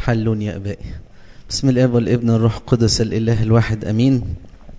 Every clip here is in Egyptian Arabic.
حلون يا أبائي بسم الاب والابن والروح القدس الاله الواحد امين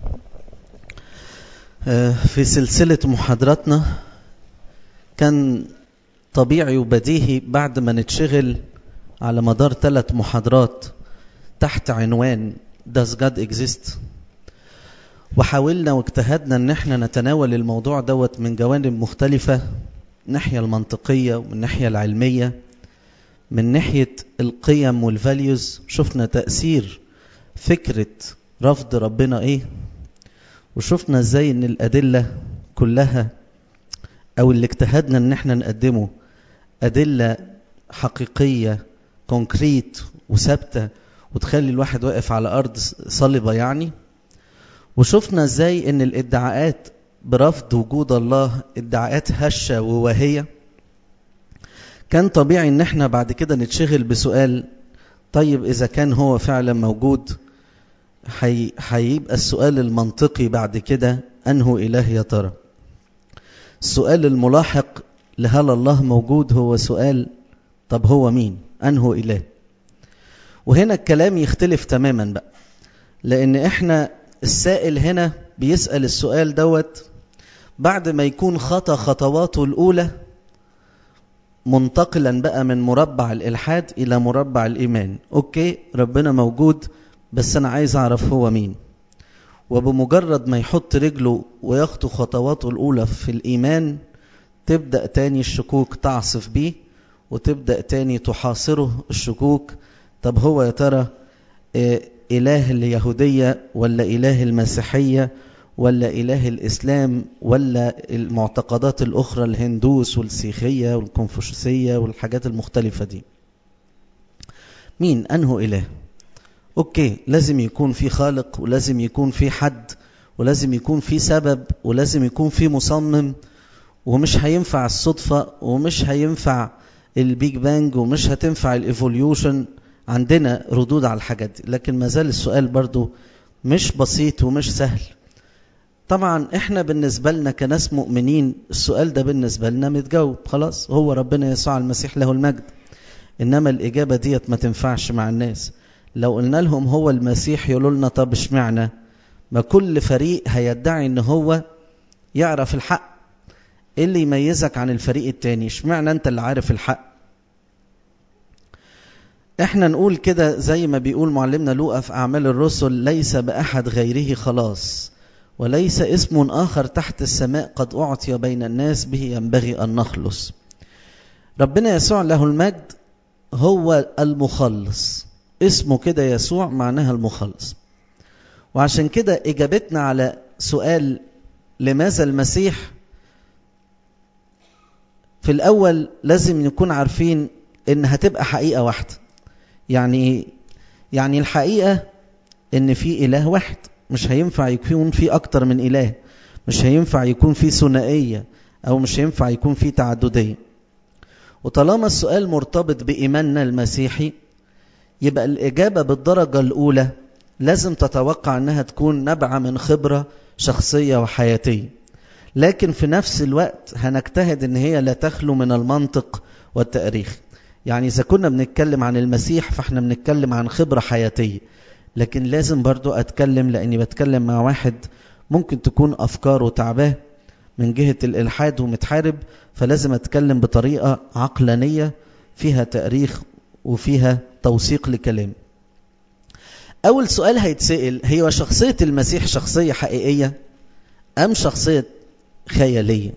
في سلسله محاضراتنا كان طبيعي وبديهي بعد ما نتشغل على مدار ثلاث محاضرات تحت عنوان Does God exist وحاولنا واجتهدنا ان احنا نتناول الموضوع دوت من جوانب مختلفة الناحية المنطقية ومن الناحية العلمية من ناحية القيم والفاليوز شفنا تأثير فكرة رفض ربنا ايه وشفنا ازاي ان الأدلة كلها او اللي اجتهدنا ان احنا نقدمه أدلة حقيقية كونكريت وثابتة وتخلي الواحد واقف على أرض صلبة يعني وشفنا ازاي ان الادعاءات برفض وجود الله ادعاءات هشة وواهية كان طبيعي ان احنا بعد كده نتشغل بسؤال طيب اذا كان هو فعلا موجود هيبقى السؤال المنطقي بعد كده انه اله يا ترى السؤال الملاحق لهل الله موجود هو سؤال طب هو مين انه اله وهنا الكلام يختلف تماما بقى لان احنا السائل هنا بيسأل السؤال دوت بعد ما يكون خطى خطواته الأولى منتقلا بقى من مربع الإلحاد إلى مربع الإيمان أوكي ربنا موجود بس أنا عايز أعرف هو مين وبمجرد ما يحط رجله ويخطو خطواته الأولى في الإيمان تبدأ تاني الشكوك تعصف بيه وتبدأ تاني تحاصره الشكوك طب هو يا ترى إيه إله اليهودية ولا إله المسيحية ولا إله الإسلام ولا المعتقدات الأخرى الهندوس والسيخية والكونفوشيسية والحاجات المختلفة دي مين أنه إله أوكي لازم يكون في خالق ولازم يكون في حد ولازم يكون في سبب ولازم يكون في مصمم ومش هينفع الصدفة ومش هينفع البيج بانج ومش هتنفع الايفوليوشن عندنا ردود على الحاجات دي لكن ما زال السؤال برضو مش بسيط ومش سهل طبعا احنا بالنسبة لنا كناس مؤمنين السؤال ده بالنسبة لنا متجاوب خلاص هو ربنا يسوع المسيح له المجد انما الاجابة ديت ما تنفعش مع الناس لو قلنا لهم هو المسيح يقولوا لنا طب اشمعنى ما كل فريق هيدعي ان هو يعرف الحق ايه اللي يميزك عن الفريق التاني اشمعنى انت اللي عارف الحق احنا نقول كده زي ما بيقول معلمنا لوقا في اعمال الرسل ليس باحد غيره خلاص وليس اسم اخر تحت السماء قد اعطي بين الناس به ينبغي ان نخلص ربنا يسوع له المجد هو المخلص اسمه كده يسوع معناها المخلص وعشان كده اجابتنا على سؤال لماذا المسيح في الاول لازم نكون عارفين ان هتبقى حقيقه واحده يعني يعني الحقيقة ان في اله واحد مش هينفع يكون في اكتر من اله مش هينفع يكون في ثنائية او مش هينفع يكون في تعددية وطالما السؤال مرتبط بإيماننا المسيحي يبقى الإجابة بالدرجة الأولى لازم تتوقع أنها تكون نبعة من خبرة شخصية وحياتية لكن في نفس الوقت هنجتهد أن هي لا تخلو من المنطق والتاريخ يعني إذا كنا بنتكلم عن المسيح فإحنا بنتكلم عن خبرة حياتية لكن لازم برضو أتكلم لأني بتكلم مع واحد ممكن تكون أفكاره تعباه من جهة الإلحاد ومتحارب فلازم أتكلم بطريقة عقلانية فيها تاريخ وفيها توثيق لكلام أول سؤال هيتسأل هي شخصية المسيح شخصية حقيقية أم شخصية خيالية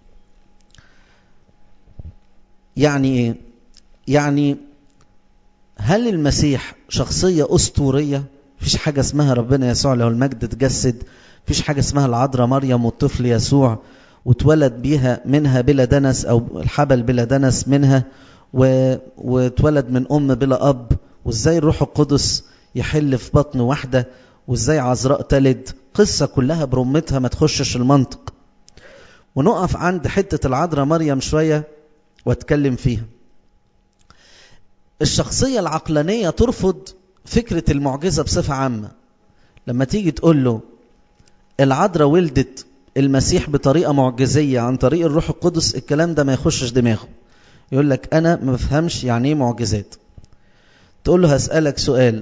يعني إيه؟ يعني هل المسيح شخصية أسطورية فيش حاجة اسمها ربنا يسوع له المجد تجسد فيش حاجة اسمها العذراء مريم والطفل يسوع واتولد بيها منها بلا دنس أو الحبل بلا دنس منها و... واتولد من أم بلا أب وازاي الروح القدس يحل في بطن واحدة وازاي عذراء تلد قصة كلها برمتها ما تخشش المنطق ونقف عند حتة العذراء مريم شوية واتكلم فيها الشخصية العقلانية ترفض فكرة المعجزة بصفة عامة لما تيجي تقول له العذراء ولدت المسيح بطريقة معجزية عن طريق الروح القدس الكلام ده ما يخشش دماغه يقول لك أنا ما بفهمش يعني إيه معجزات تقول له هسألك سؤال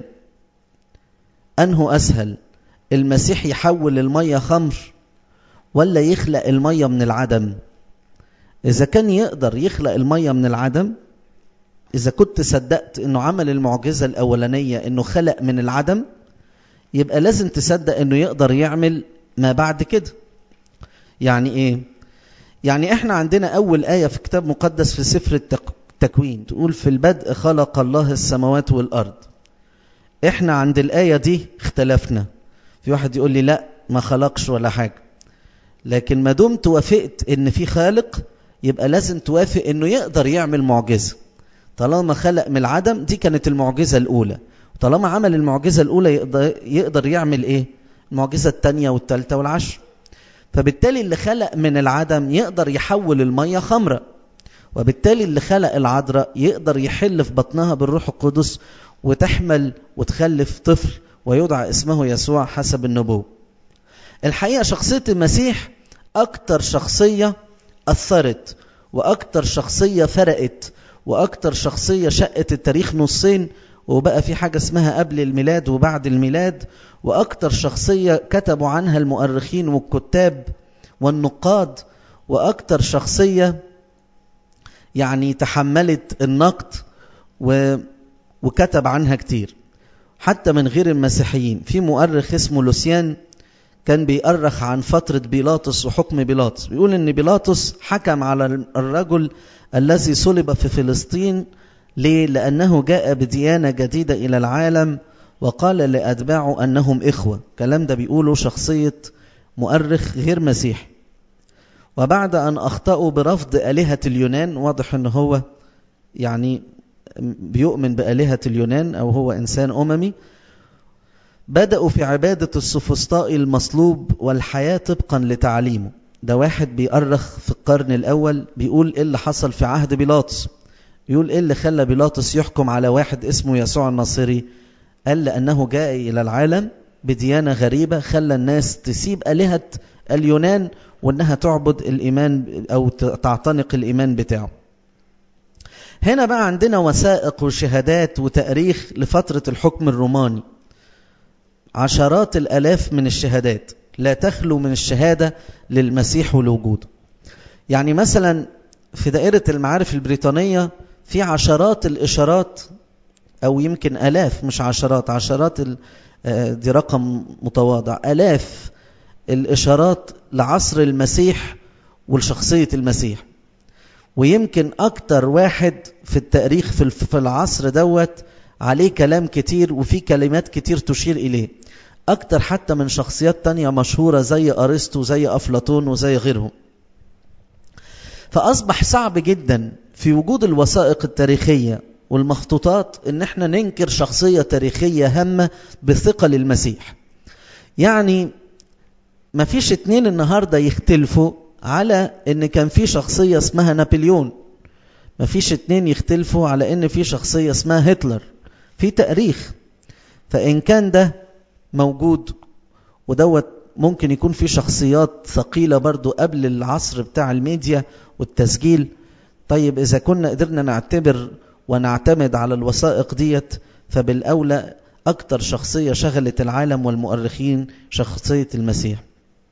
أنه أسهل المسيح يحول المية خمر ولا يخلق المية من العدم إذا كان يقدر يخلق المية من العدم إذا كنت صدقت أنه عمل المعجزة الأولانية أنه خلق من العدم يبقى لازم تصدق أنه يقدر يعمل ما بعد كده يعني إيه؟ يعني إحنا عندنا أول آية في كتاب مقدس في سفر التكوين تقول في البدء خلق الله السماوات والأرض إحنا عند الآية دي اختلفنا في واحد يقول لي لا ما خلقش ولا حاجة لكن ما دمت وافقت ان في خالق يبقى لازم توافق انه يقدر يعمل معجزة طالما خلق من العدم دي كانت المعجزة الاولى طالما عمل المعجزة الاولى يقدر, يقدر يعمل ايه المعجزة الثانية والثالثة والعشر فبالتالي اللي خلق من العدم يقدر يحول المية خمرة وبالتالي اللي خلق العذراء يقدر يحل في بطنها بالروح القدس وتحمل وتخلف طفل ويدعى اسمه يسوع حسب النبوة الحقيقة شخصية المسيح أكتر شخصية أثرت وأكتر شخصية فرقت وأكتر شخصية شقت التاريخ نصين وبقى في حاجة اسمها قبل الميلاد وبعد الميلاد وأكتر شخصية كتبوا عنها المؤرخين والكتاب والنقاد وأكتر شخصية يعني تحملت النقد و... وكتب عنها كتير حتى من غير المسيحيين في مؤرخ اسمه لوسيان كان بيأرخ عن فترة بيلاطس وحكم بيلاطس بيقول ان بيلاطس حكم على الرجل الذي صلب في فلسطين ليه؟ لأنه جاء بديانة جديدة إلى العالم وقال لأتباعه أنهم إخوة كلام ده بيقوله شخصية مؤرخ غير مسيحي وبعد أن أخطأوا برفض آلهة اليونان واضح أنه هو يعني بيؤمن بآلهة اليونان أو هو إنسان أممي بدأوا في عبادة السفسطاء المصلوب والحياة طبقا لتعليمه ده واحد بيأرخ في القرن الأول بيقول إيه اللي حصل في عهد بيلاطس يقول إيه اللي خلى بيلاطس يحكم على واحد اسمه يسوع الناصري قال لأنه جاء إلى العالم بديانة غريبة خلى الناس تسيب آلهة اليونان وأنها تعبد الإيمان أو تعتنق الإيمان بتاعه هنا بقى عندنا وثائق وشهادات وتأريخ لفترة الحكم الروماني عشرات الألاف من الشهادات لا تخلو من الشهادة للمسيح ولوجوده يعني مثلا في دائرة المعارف البريطانية في عشرات الإشارات أو يمكن ألاف مش عشرات عشرات دي رقم متواضع ألاف الإشارات لعصر المسيح ولشخصية المسيح ويمكن أكتر واحد في التاريخ في العصر دوت عليه كلام كتير وفي كلمات كتير تشير إليه أكتر حتى من شخصيات تانية مشهورة زي أرسطو زي أفلاطون وزي غيرهم فأصبح صعب جدا في وجود الوثائق التاريخية والمخطوطات ان احنا ننكر شخصية تاريخية هامة بثقة للمسيح يعني ما فيش اتنين النهاردة يختلفوا على ان كان في شخصية اسمها نابليون ما فيش اتنين يختلفوا على ان في شخصية اسمها هتلر في تاريخ فان كان ده موجود ودوت ممكن يكون في شخصيات ثقيلة برضو قبل العصر بتاع الميديا والتسجيل طيب إذا كنا قدرنا نعتبر ونعتمد على الوثائق ديت فبالأولى أكتر شخصية شغلت العالم والمؤرخين شخصية المسيح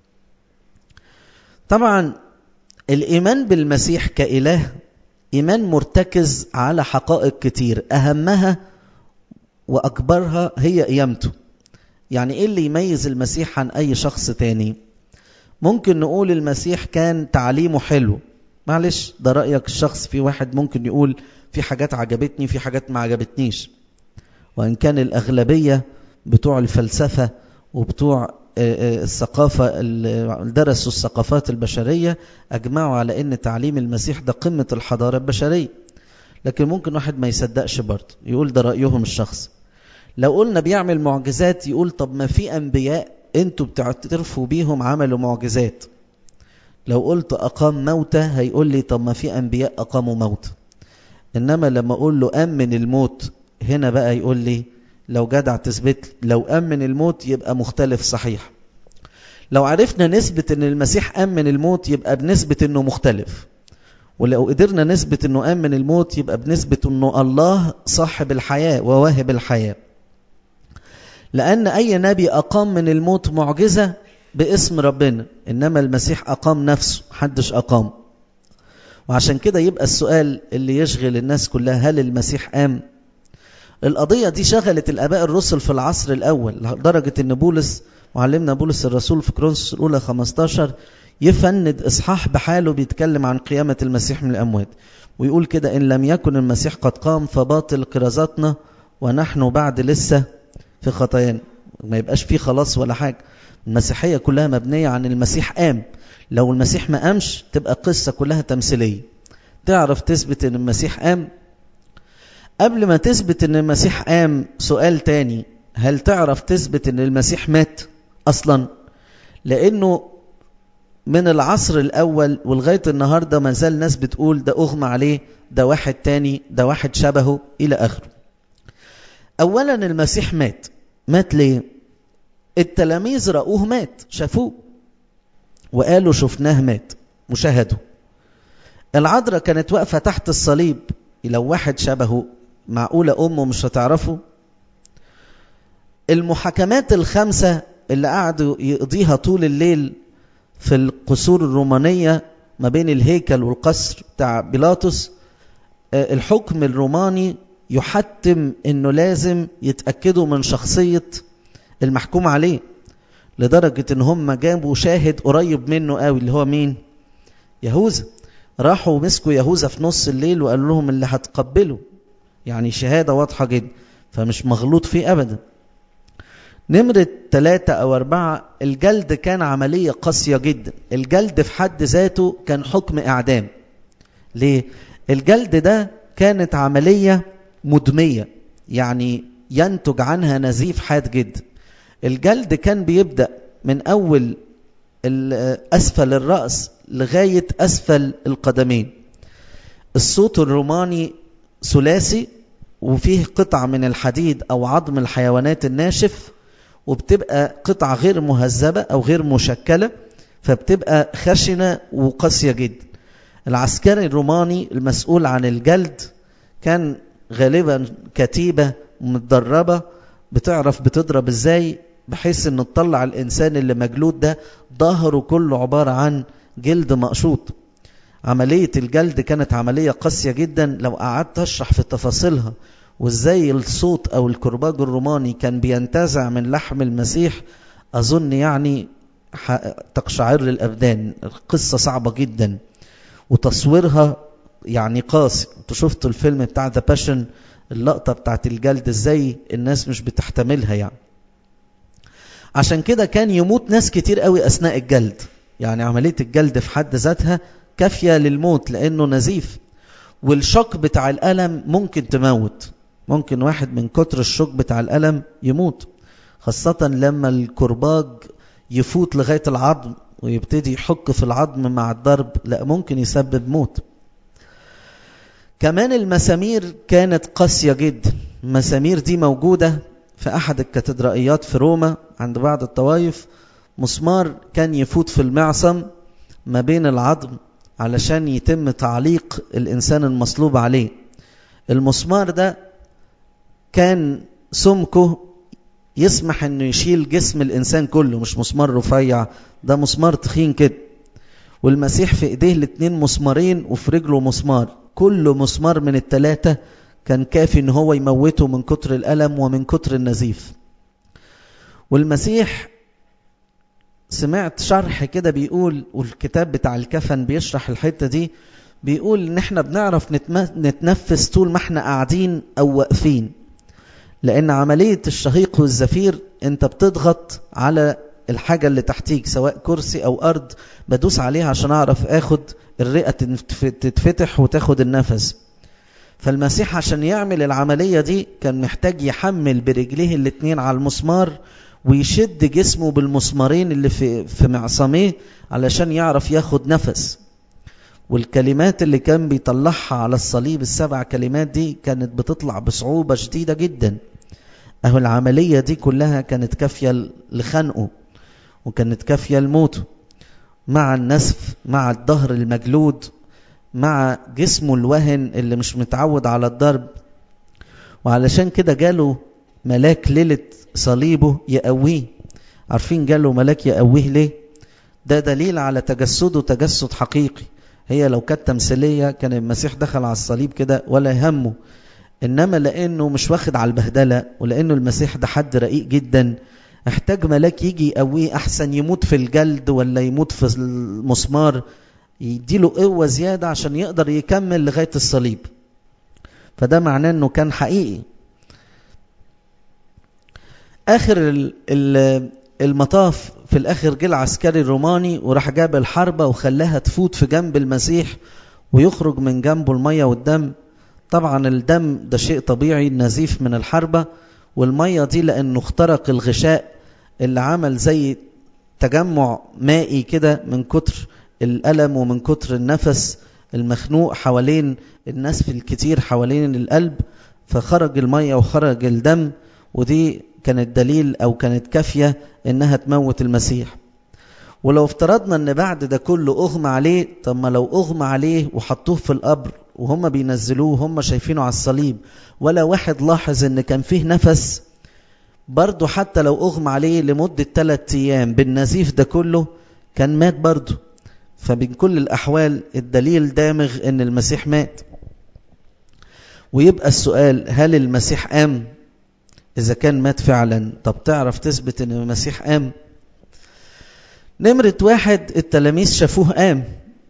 طبعا الإيمان بالمسيح كإله إيمان مرتكز على حقائق كتير أهمها وأكبرها هي قيامته يعني إيه اللي يميز المسيح عن أي شخص تاني ممكن نقول المسيح كان تعليمه حلو معلش ده رأيك الشخص في واحد ممكن يقول في حاجات عجبتني في حاجات ما عجبتنيش وإن كان الأغلبية بتوع الفلسفة وبتوع الثقافة اللي درسوا الثقافات البشرية أجمعوا على أن تعليم المسيح ده قمة الحضارة البشرية لكن ممكن واحد ما يصدقش برضه يقول ده رأيهم الشخص لو قلنا بيعمل معجزات يقول طب ما في أنبياء انتوا بتعترفوا بيهم عملوا معجزات لو قلت أقام موتى هيقول لي طب ما في أنبياء أقاموا موتى إنما لما أقول له أمن الموت هنا بقى يقول لي لو جدع تثبت لو أمن الموت يبقى مختلف صحيح لو عرفنا نسبة أن المسيح أمن الموت يبقى بنسبة أنه مختلف ولو قدرنا نثبت انه قام من الموت يبقى بنثبت انه الله صاحب الحياة وواهب الحياة لأن أي نبي أقام من الموت معجزة باسم ربنا إنما المسيح أقام نفسه حدش أقام وعشان كده يبقى السؤال اللي يشغل الناس كلها هل المسيح قام القضية دي شغلت الآباء الرسل في العصر الأول لدرجة أن بولس معلمنا بولس الرسول في كرونس الأولى 15 يفند إصحاح بحاله بيتكلم عن قيامة المسيح من الأموات ويقول كده إن لم يكن المسيح قد قام فباطل قرازاتنا ونحن بعد لسه في خطايانا ما يبقاش فيه خلاص ولا حاجة المسيحية كلها مبنية عن المسيح قام لو المسيح ما قامش تبقى قصة كلها تمثيلية تعرف تثبت ان المسيح قام قبل ما تثبت ان المسيح قام سؤال تاني هل تعرف تثبت ان المسيح مات اصلا لانه من العصر الاول ولغاية النهاردة ما زال ناس بتقول ده اغمى عليه ده واحد تاني ده واحد شبهه الى اخره اولا المسيح مات مات ليه التلاميذ رأوه مات شافوه وقالوا شفناه مات وشاهدوا العذراء كانت واقفة تحت الصليب لو واحد شبهه معقولة أمه مش هتعرفه المحاكمات الخمسة اللي قعدوا يقضيها طول الليل في القصور الرومانية ما بين الهيكل والقصر بتاع بيلاطس الحكم الروماني يحتم انه لازم يتأكدوا من شخصية المحكوم عليه لدرجة ان هم جابوا شاهد قريب منه قوي اللي هو مين يهوذا راحوا مسكوا يهوذا في نص الليل وقالوا لهم اللي هتقبله يعني شهادة واضحة جدا فمش مغلوط فيه أبدا نمرة ثلاثة أو أربعة الجلد كان عملية قاسية جدا الجلد في حد ذاته كان حكم إعدام ليه؟ الجلد ده كانت عملية مدمية يعني ينتج عنها نزيف حاد جدا الجلد كان بيبدأ من أول أسفل الرأس لغاية أسفل القدمين الصوت الروماني ثلاثي وفيه قطعة من الحديد أو عظم الحيوانات الناشف وبتبقى قطعة غير مهذبة أو غير مشكلة فبتبقى خشنة وقاسية جدا العسكري الروماني المسؤول عن الجلد كان غالبا كتيبة متدربة بتعرف بتضرب ازاي بحيث ان تطلع الانسان اللي مجلود ده ظهره كله عبارة عن جلد مقشوط عملية الجلد كانت عملية قاسية جدا لو قعدت اشرح في تفاصيلها وازاي الصوت او الكرباج الروماني كان بينتزع من لحم المسيح اظن يعني تقشعر الابدان قصة صعبة جدا وتصويرها يعني قاسي انتوا شفتوا الفيلم بتاع ذا باشن اللقطة بتاعت الجلد ازاي الناس مش بتحتملها يعني عشان كده كان يموت ناس كتير قوي اثناء الجلد يعني عملية الجلد في حد ذاتها كافية للموت لانه نزيف والشوك بتاع الألم ممكن تموت ممكن واحد من كتر الشوك بتاع الألم يموت خاصة لما الكرباج يفوت لغاية العظم ويبتدي يحك في العظم مع الضرب لا ممكن يسبب موت كمان المسامير كانت قاسية جدا المسامير دي موجودة في أحد الكاتدرائيات في روما عند بعض الطوائف مسمار كان يفوت في المعصم ما بين العظم علشان يتم تعليق الإنسان المصلوب عليه المسمار ده كان سمكه يسمح انه يشيل جسم الانسان كله مش مسمار رفيع ده مسمار تخين كده والمسيح في ايديه الاتنين مسمارين وفي رجله مسمار كل مسمار من التلاتة كان كافي ان هو يموته من كتر الالم ومن كتر النزيف والمسيح سمعت شرح كده بيقول والكتاب بتاع الكفن بيشرح الحتة دي بيقول ان احنا بنعرف نتنفس طول ما احنا قاعدين او واقفين لان عملية الشهيق والزفير انت بتضغط على الحاجة اللي تحتيك سواء كرسي او ارض بدوس عليها عشان اعرف اخد الرئة تتفتح وتاخد النفس فالمسيح عشان يعمل العملية دي كان محتاج يحمل برجليه الاتنين على المسمار ويشد جسمه بالمسمارين اللي في, في معصميه علشان يعرف ياخد نفس والكلمات اللي كان بيطلعها على الصليب السبع كلمات دي كانت بتطلع بصعوبة شديدة جدا اهو العملية دي كلها كانت كافية لخنقه وكانت كافية لموته مع النسف مع الظهر المجلود مع جسمه الوهن اللي مش متعود على الضرب وعلشان كده جاله ملاك ليلة صليبه يقويه عارفين جاله ملاك يقويه ليه ده دليل على تجسده تجسد حقيقي هي لو كانت تمثيلية كان المسيح دخل على الصليب كده ولا يهمه إنما لأنه مش واخد على البهدلة ولأنه المسيح ده حد رقيق جدا احتاج ملاك يجي يقويه أحسن يموت في الجلد ولا يموت في المسمار يديله قوة زيادة عشان يقدر يكمل لغاية الصليب فده معناه انه كان حقيقي اخر المطاف في الاخر جه العسكري الروماني وراح جاب الحربة وخلاها تفوت في جنب المسيح ويخرج من جنبه المية والدم طبعا الدم ده شيء طبيعي نزيف من الحربة والمية دي لانه اخترق الغشاء اللي عمل زي تجمع مائي كده من كتر الألم ومن كتر النفس المخنوق حوالين النسف الكتير حوالين القلب فخرج المية وخرج الدم ودي كانت دليل أو كانت كافية إنها تموت المسيح ولو افترضنا ان بعد ده كله اغمى عليه طب ما لو اغمى عليه وحطوه في القبر وهم بينزلوه هم شايفينه على الصليب ولا واحد لاحظ ان كان فيه نفس برضه حتى لو اغمى عليه لمدة ثلاثة ايام بالنزيف ده كله كان مات برضه فبين كل الأحوال الدليل دامغ أن المسيح مات ويبقى السؤال هل المسيح قام إذا كان مات فعلا طب تعرف تثبت أن المسيح قام نمرة واحد التلاميذ شافوه قام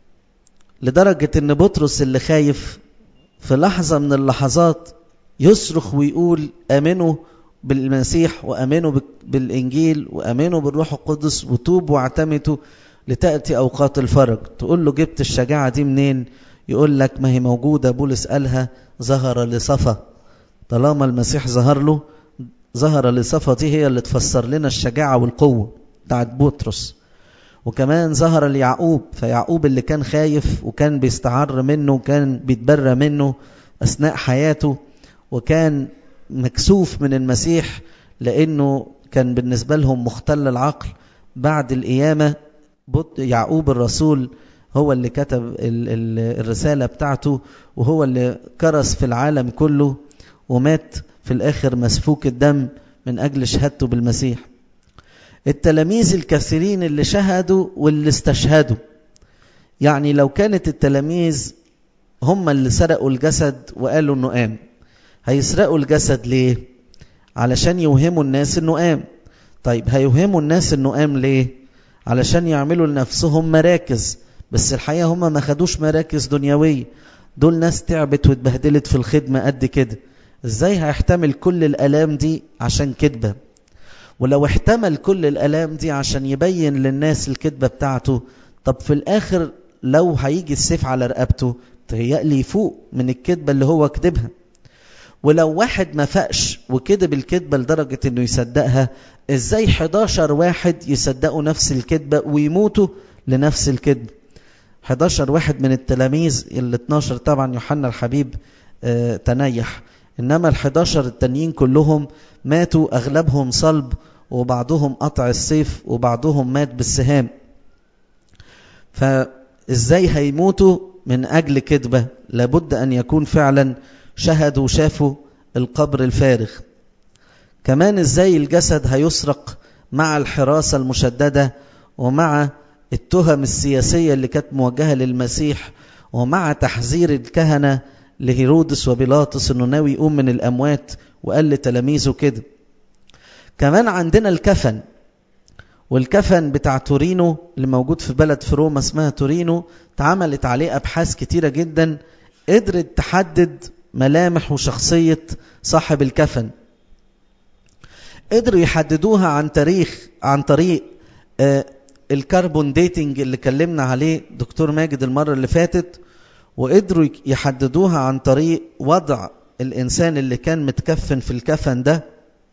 لدرجة أن بطرس اللي خايف في لحظة من اللحظات يصرخ ويقول آمنوا بالمسيح وآمنوا بالإنجيل وآمنوا بالروح القدس وتوبوا واعتمدوا لتأتي أوقات الفرج تقول له جبت الشجاعة دي منين يقول لك ما هي موجودة بولس قالها ظهر لصفا طالما المسيح ظهر له ظهر لصفا دي هي اللي تفسر لنا الشجاعة والقوة بتاعت بطرس وكمان ظهر ليعقوب فيعقوب اللي كان خايف وكان بيستعر منه وكان بيتبرى منه أثناء حياته وكان مكسوف من المسيح لأنه كان بالنسبة لهم مختل العقل بعد القيامة يعقوب الرسول هو اللي كتب الرسالة بتاعته وهو اللي كرس في العالم كله ومات في الآخر مسفوك الدم من أجل شهادته بالمسيح التلاميذ الكثيرين اللي شهدوا واللي استشهدوا يعني لو كانت التلاميذ هم اللي سرقوا الجسد وقالوا انه قام هيسرقوا الجسد ليه علشان يوهموا الناس انه قام طيب هيوهموا الناس انه قام ليه علشان يعملوا لنفسهم مراكز بس الحقيقة هم ما خدوش مراكز دنيوية دول ناس تعبت واتبهدلت في الخدمة قد كده ازاي هيحتمل كل الالام دي عشان كذبه ولو احتمل كل الالام دي عشان يبين للناس الكذبه بتاعته طب في الاخر لو هيجي السيف على رقبته تهيألي يفوق من الكذبه اللي هو كذبها ولو واحد ما فقش وكذب الكذبه لدرجه انه يصدقها ازاي 11 واحد يصدقوا نفس الكذبه ويموتوا لنفس الكذب 11 واحد من التلاميذ ال 12 طبعا يوحنا الحبيب اه تنيح إنما الحداشر التانيين كلهم ماتوا أغلبهم صلب وبعضهم قطع السيف وبعضهم مات بالسهام فإزاي هيموتوا من أجل كذبة لابد أن يكون فعلا شهدوا وشافوا القبر الفارغ كمان إزاي الجسد هيسرق مع الحراسة المشددة ومع التهم السياسية اللي كانت موجهة للمسيح ومع تحذير الكهنة لهيرودس وبيلاطس انه ناوي يقوم من الاموات وقال لتلاميذه كده كمان عندنا الكفن والكفن بتاع تورينو اللي موجود في بلد في روما اسمها تورينو اتعملت عليه ابحاث كتيره جدا قدرت تحدد ملامح وشخصيه صاحب الكفن قدروا يحددوها عن تاريخ عن طريق آه الكربون ديتنج اللي كلمنا عليه دكتور ماجد المره اللي فاتت وقدروا يحددوها عن طريق وضع الإنسان اللي كان متكفن في الكفن ده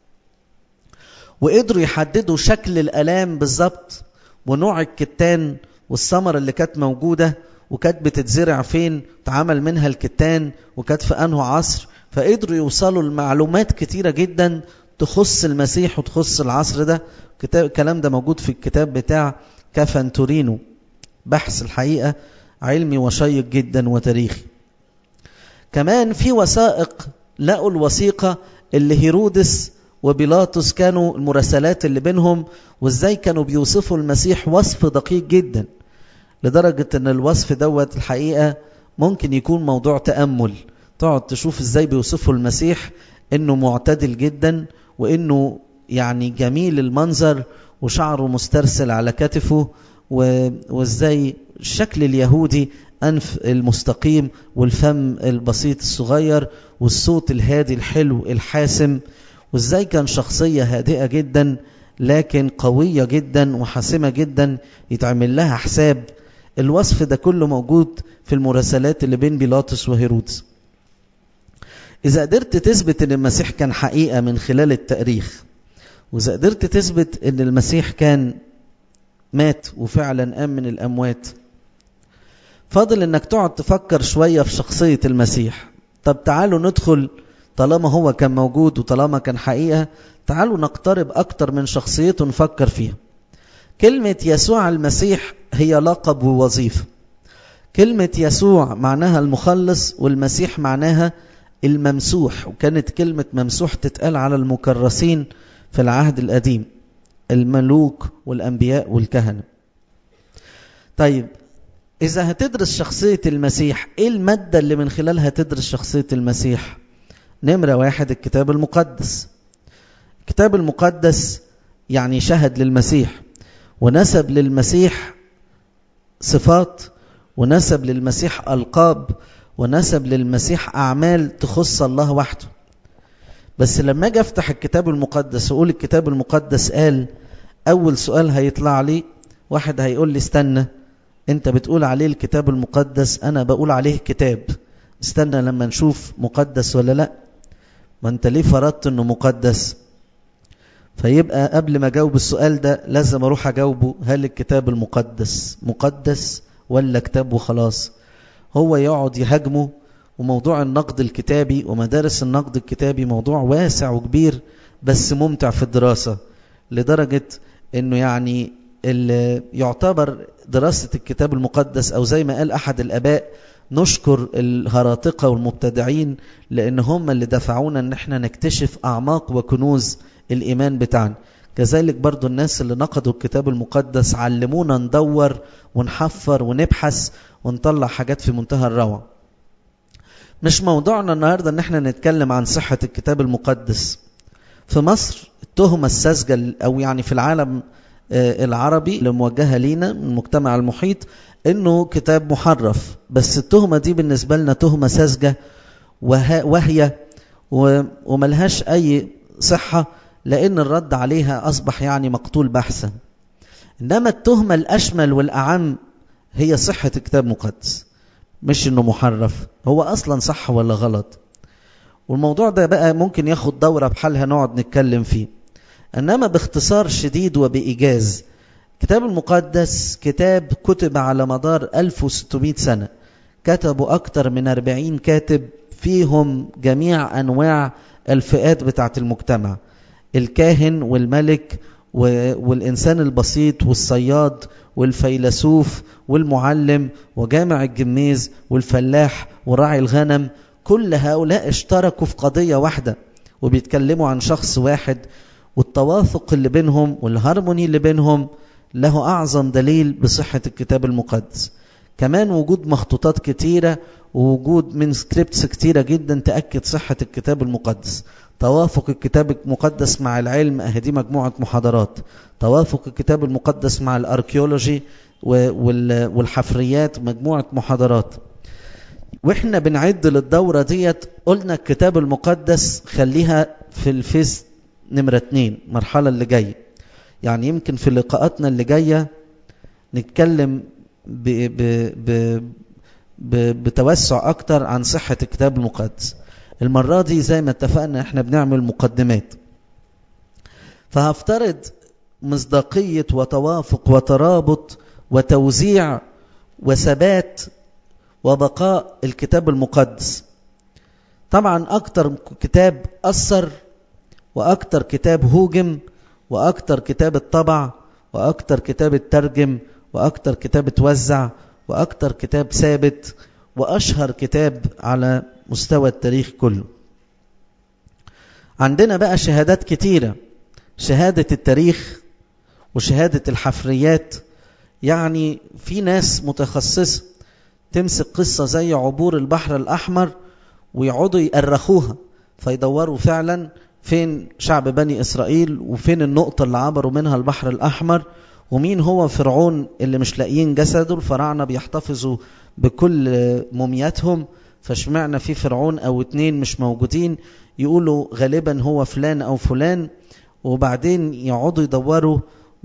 وقدروا يحددوا شكل الآلام بالظبط ونوع الكتان والثمرة اللي كانت موجودة وكانت بتتزرع فين اتعمل منها الكتان وكانت في أنه عصر فقدروا يوصلوا لمعلومات كتيرة جدا تخص المسيح وتخص العصر ده الكلام ده موجود في الكتاب بتاع كفن تورينو بحث الحقيقة علمي وشيق جدا وتاريخي كمان في وثائق لقوا الوثيقة اللي هيرودس وبيلاطس كانوا المراسلات اللي بينهم وازاي كانوا بيوصفوا المسيح وصف دقيق جدا لدرجة ان الوصف دوت الحقيقة ممكن يكون موضوع تأمل تقعد تشوف ازاي بيوصفوا المسيح انه معتدل جدا وانه يعني جميل المنظر وشعره مسترسل على كتفه وازاي الشكل اليهودي أنف المستقيم والفم البسيط الصغير والصوت الهادي الحلو الحاسم وازاي كان شخصية هادئة جدا لكن قوية جدا وحاسمة جدا يتعمل لها حساب الوصف ده كله موجود في المراسلات اللي بين بيلاطس وهيرودس إذا قدرت تثبت أن المسيح كان حقيقة من خلال التاريخ وإذا قدرت تثبت أن المسيح كان مات وفعلا قام من الأموات فاضل أنك تقعد تفكر شوية في شخصية المسيح طب تعالوا ندخل طالما هو كان موجود وطالما كان حقيقة تعالوا نقترب أكتر من شخصيته نفكر فيها كلمة يسوع المسيح هي لقب ووظيفة كلمة يسوع معناها المخلص والمسيح معناها الممسوح وكانت كلمة ممسوح تتقال على المكرسين في العهد القديم الملوك والأنبياء والكهنة طيب إذا هتدرس شخصية المسيح إيه المادة اللي من خلالها تدرس شخصية المسيح نمرة واحد الكتاب المقدس الكتاب المقدس يعني شهد للمسيح ونسب للمسيح صفات ونسب للمسيح ألقاب ونسب للمسيح أعمال تخص الله وحده بس لما أجي أفتح الكتاب المقدس وأقول الكتاب المقدس قال أول سؤال هيطلع لي واحد هيقول لي استنى أنت بتقول عليه الكتاب المقدس أنا بقول عليه كتاب استنى لما نشوف مقدس ولا لا ما أنت ليه فرضت أنه مقدس فيبقى قبل ما أجاوب السؤال ده لازم أروح أجاوبه هل الكتاب المقدس مقدس ولا كتاب وخلاص هو يقعد يهاجمه وموضوع النقد الكتابي ومدارس النقد الكتابي موضوع واسع وكبير بس ممتع في الدراسة لدرجة انه يعني اللي يعتبر دراسة الكتاب المقدس او زي ما قال احد الاباء نشكر الهراطقة والمبتدعين لان هم اللي دفعونا ان احنا نكتشف اعماق وكنوز الايمان بتاعنا كذلك برضو الناس اللي نقدوا الكتاب المقدس علمونا ندور ونحفر ونبحث ونطلع حاجات في منتهى الروعة مش موضوعنا النهاردة ان احنا نتكلم عن صحة الكتاب المقدس في مصر التهمة الساذجة او يعني في العالم العربي اللي موجهة لينا من المجتمع المحيط انه كتاب محرف بس التهمة دي بالنسبة لنا تهمة ساذجة وهي وملهاش اي صحة لان الرد عليها اصبح يعني مقتول بحثا انما التهمة الاشمل والاعم هي صحة الكتاب المقدس مش انه محرف هو اصلا صح ولا غلط والموضوع ده بقى ممكن ياخد دورة بحالها نقعد نتكلم فيه انما باختصار شديد وبإيجاز الكتاب المقدس كتاب كتب على مدار 1600 سنة كتبوا أكتر من 40 كاتب فيهم جميع أنواع الفئات بتاعة المجتمع الكاهن والملك والإنسان البسيط والصياد والفيلسوف والمعلم وجامع الجميز والفلاح وراعي الغنم كل هؤلاء اشتركوا في قضية واحدة وبيتكلموا عن شخص واحد والتوافق اللي بينهم والهارموني اللي بينهم له أعظم دليل بصحة الكتاب المقدس كمان وجود مخطوطات كتيرة ووجود من سكريبتس كتيرة جدا تأكد صحة الكتاب المقدس توافق الكتاب المقدس مع العلم اهي مجموعة محاضرات توافق الكتاب المقدس مع الاركيولوجي والحفريات مجموعة محاضرات واحنا بنعد للدورة ديت قلنا الكتاب المقدس خليها في الفيز نمرة اتنين المرحلة اللي جاية يعني يمكن في لقاءاتنا اللي جاية نتكلم ب ب ب ب بتوسع اكتر عن صحة الكتاب المقدس المرة دي زي ما اتفقنا احنا بنعمل مقدمات فهفترض مصداقية وتوافق وترابط وتوزيع وثبات وبقاء الكتاب المقدس طبعا اكتر كتاب اثر واكتر كتاب هوجم واكتر كتاب اتطبع واكتر كتاب اترجم واكتر كتاب اتوزع وأكتر كتاب ثابت وأشهر كتاب على مستوى التاريخ كله عندنا بقى شهادات كتيرة شهادة التاريخ وشهادة الحفريات يعني في ناس متخصصة تمسك قصة زي عبور البحر الأحمر ويقعدوا يأرخوها فيدوروا فعلا فين شعب بني إسرائيل وفين النقطة اللي عبروا منها البحر الأحمر ومين هو فرعون اللي مش لاقيين جسده الفراعنة بيحتفظوا بكل مومياتهم فاشمعنا في فرعون أو اتنين مش موجودين يقولوا غالبا هو فلان أو فلان وبعدين يقعدوا يدوروا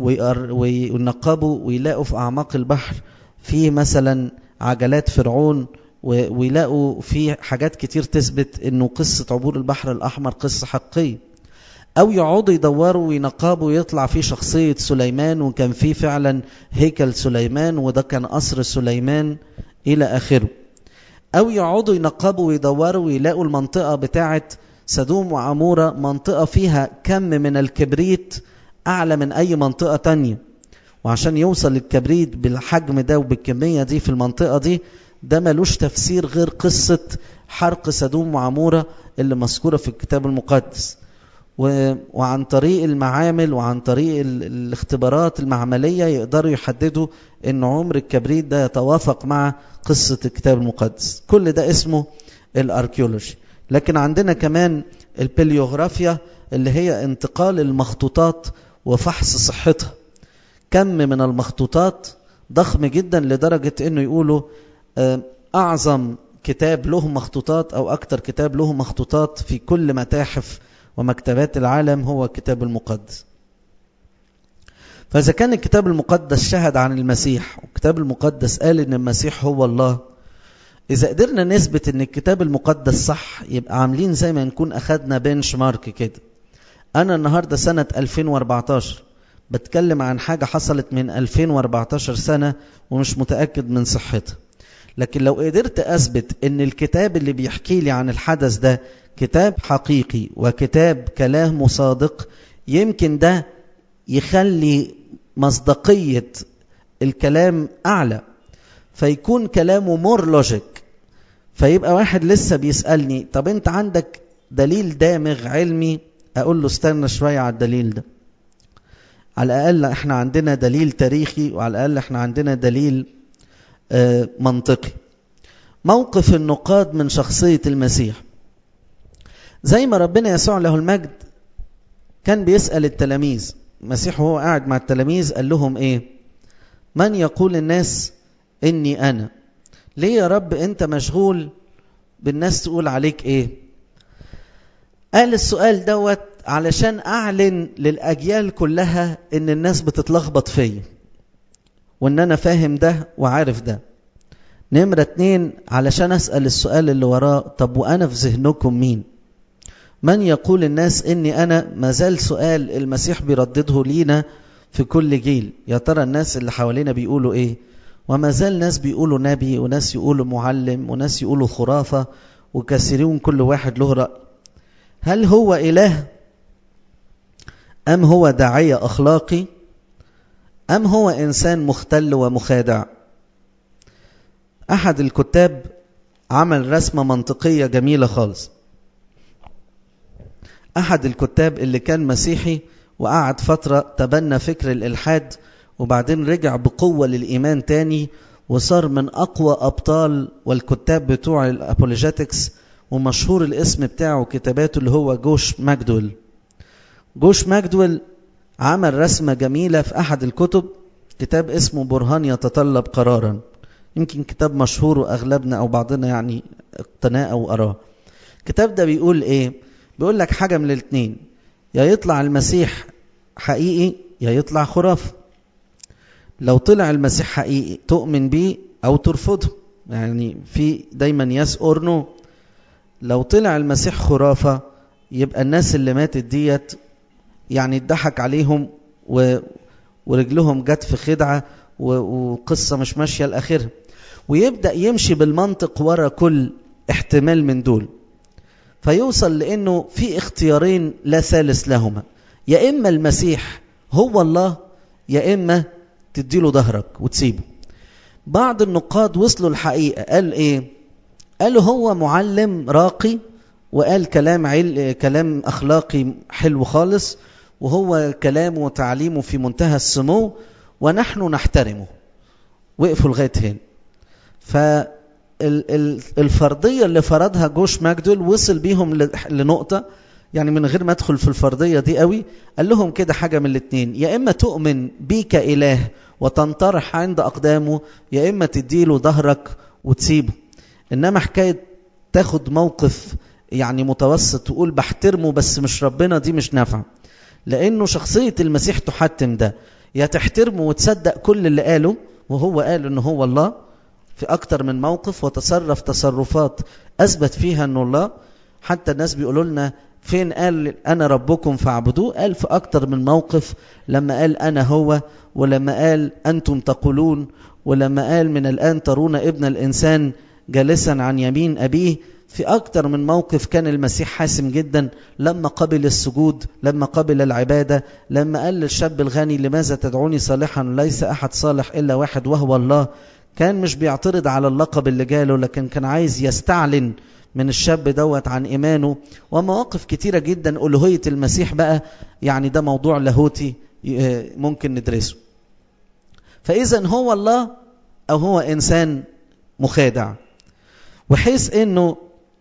وينقبوا ويلاقوا في أعماق البحر في مثلا عجلات فرعون ويلاقوا في حاجات كتير تثبت انه قصة عبور البحر الأحمر قصة حقيقية أو يقعدوا يدوروا وينقبوا ويطلع فيه شخصية سليمان وكان فيه فعلا هيكل سليمان وده كان قصر سليمان إلى آخره أو يقعدوا ينقبوا ويدوروا ويلاقوا المنطقة بتاعة سدوم وعمورة منطقة فيها كم من الكبريت أعلى من أي منطقة تانية وعشان يوصل الكبريت بالحجم ده وبالكمية دي في المنطقة دي ده ملوش تفسير غير قصة حرق سدوم وعمورة اللي مذكورة في الكتاب المقدس وعن طريق المعامل وعن طريق الاختبارات المعملية يقدروا يحددوا ان عمر الكبريت ده يتوافق مع قصة الكتاب المقدس كل ده اسمه الاركيولوجي لكن عندنا كمان البليوغرافيا اللي هي انتقال المخطوطات وفحص صحتها كم من المخطوطات ضخم جدا لدرجة انه يقولوا اعظم كتاب له مخطوطات او اكتر كتاب له مخطوطات في كل متاحف ومكتبات العالم هو الكتاب المقدس فإذا كان الكتاب المقدس شهد عن المسيح والكتاب المقدس قال إن المسيح هو الله إذا قدرنا نثبت إن الكتاب المقدس صح يبقى عاملين زي ما نكون أخدنا بنش مارك كده أنا النهاردة سنة 2014 بتكلم عن حاجة حصلت من 2014 سنة ومش متأكد من صحتها لكن لو قدرت أثبت إن الكتاب اللي بيحكي لي عن الحدث ده كتاب حقيقي وكتاب كلام صادق يمكن ده يخلي مصداقية الكلام أعلى فيكون كلامه مور لوجيك فيبقى واحد لسه بيسألني طب أنت عندك دليل دامغ علمي أقول له استنى شوية على الدليل ده على الأقل احنا عندنا دليل تاريخي وعلى الأقل احنا عندنا دليل اه منطقي موقف النقاد من شخصية المسيح زي ما ربنا يسوع له المجد كان بيسأل التلاميذ المسيح وهو قاعد مع التلاميذ قال لهم ايه من يقول الناس اني انا ليه يا رب انت مشغول بالناس تقول عليك ايه قال السؤال دوت علشان اعلن للاجيال كلها ان الناس بتتلخبط فيا وان انا فاهم ده وعارف ده نمرة اتنين علشان اسأل السؤال اللي وراه طب وانا في ذهنكم مين من يقول الناس اني انا ما زال سؤال المسيح بيردده لينا في كل جيل يا ترى الناس اللي حوالينا بيقولوا ايه وما زال ناس بيقولوا نبي وناس يقولوا معلم وناس يقولوا خرافة وكثيرون كل واحد له رأي هل هو إله أم هو داعية أخلاقي أم هو إنسان مختل ومخادع أحد الكتاب عمل رسمة منطقية جميلة خالص أحد الكتاب اللي كان مسيحي وقعد فترة تبنى فكر الإلحاد وبعدين رجع بقوة للإيمان تاني وصار من أقوى أبطال والكتاب بتوع الأبوليجيتكس ومشهور الاسم بتاعه كتاباته اللي هو جوش ماجدول جوش ماجدول عمل رسمة جميلة في أحد الكتب كتاب اسمه برهان يتطلب قرارا يمكن كتاب مشهور وأغلبنا أو بعضنا يعني اقتناه أو أراه الكتاب ده بيقول إيه بيقول لك حاجة من الاثنين يا يطلع المسيح حقيقي يا يطلع خرافة لو طلع المسيح حقيقي تؤمن بيه أو ترفضه يعني في دايما يس اور نو لو طلع المسيح خرافة يبقى الناس اللي ماتت ديت يعني اتضحك عليهم و... ورجلهم جت في خدعة و... وقصة مش ماشية لآخرها ويبدأ يمشي بالمنطق ورا كل احتمال من دول فيوصل لأنه في اختيارين لا ثالث لهما يا إما المسيح هو الله يا إما تديله ظهرك وتسيبه بعض النقاد وصلوا الحقيقة قال ايه قالوا هو معلم راقي وقال كلام عل... كلام اخلاقي حلو خالص وهو كلامه وتعليمه في منتهى السمو ونحن نحترمه وقفوا لغايه هنا فالفرضيه اللي فرضها جوش ماجدول وصل بيهم لنقطه يعني من غير ما ادخل في الفرضيه دي قوي قال لهم كده حاجه من الاثنين يا اما تؤمن بيه كاله وتنطرح عند اقدامه يا اما تديله ظهرك وتسيبه انما حكايه تاخد موقف يعني متوسط تقول بحترمه بس مش ربنا دي مش نافعه لانه شخصيه المسيح تحتم ده يا تحترمه وتصدق كل اللي قاله وهو قال ان هو الله في اكتر من موقف وتصرف تصرفات اثبت فيها انه الله حتى الناس بيقولوا لنا فين قال انا ربكم فاعبدوه قال في اكتر من موقف لما قال انا هو ولما قال انتم تقولون ولما قال من الان ترون ابن الانسان جالسا عن يمين ابيه في أكتر من موقف كان المسيح حاسم جدا لما قبل السجود لما قبل العبادة لما قال للشاب الغني لماذا تدعوني صالحا ليس أحد صالح إلا واحد وهو الله كان مش بيعترض على اللقب اللي جاله لكن كان عايز يستعلن من الشاب دوت عن إيمانه ومواقف كتيرة جدا ألوهية المسيح بقى يعني ده موضوع لاهوتي ممكن ندرسه فإذا هو الله أو هو إنسان مخادع وحيث انه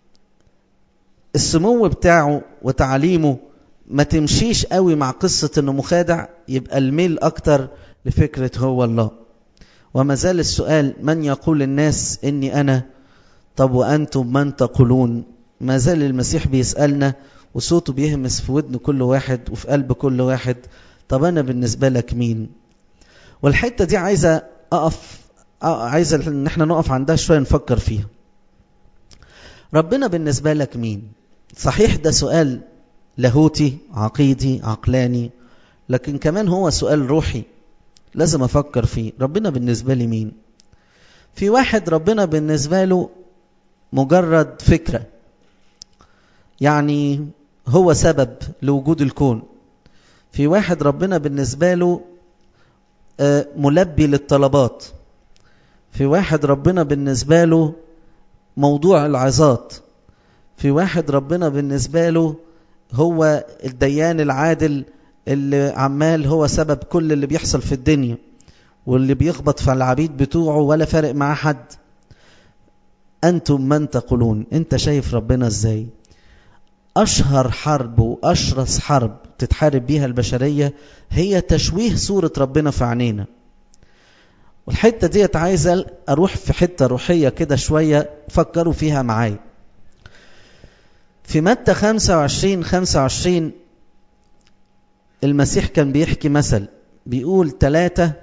السمو بتاعه وتعليمه ما تمشيش قوي مع قصة انه مخادع يبقى الميل اكتر لفكرة هو الله وما زال السؤال من يقول الناس اني انا طب وانتم من تقولون ما زال المسيح بيسألنا وصوته بيهمس في ودن كل واحد وفي قلب كل واحد طب انا بالنسبة لك مين والحتة دي عايزة اقف عايزة ان احنا نقف عندها شوية نفكر فيها ربنا بالنسبة لك مين صحيح ده سؤال لاهوتي عقيدي عقلاني لكن كمان هو سؤال روحي لازم أفكر فيه ربنا بالنسبة لي مين في واحد ربنا بالنسبة له مجرد فكرة يعني هو سبب لوجود الكون في واحد ربنا بالنسبة له ملبي للطلبات في واحد ربنا بالنسبة له موضوع العظات في واحد ربنا بالنسبة له هو الديان العادل اللي عمال هو سبب كل اللي بيحصل في الدنيا واللي بيخبط في العبيد بتوعه ولا فارق مع حد أنتم من تقولون أنت شايف ربنا إزاي أشهر حرب وأشرس حرب تتحارب بيها البشرية هي تشويه صورة ربنا في عينينا والحتة ديت عايزة أروح في حتة روحية كده شوية فكروا فيها معايا في متى 25 25 المسيح كان بيحكي مثل بيقول ثلاثة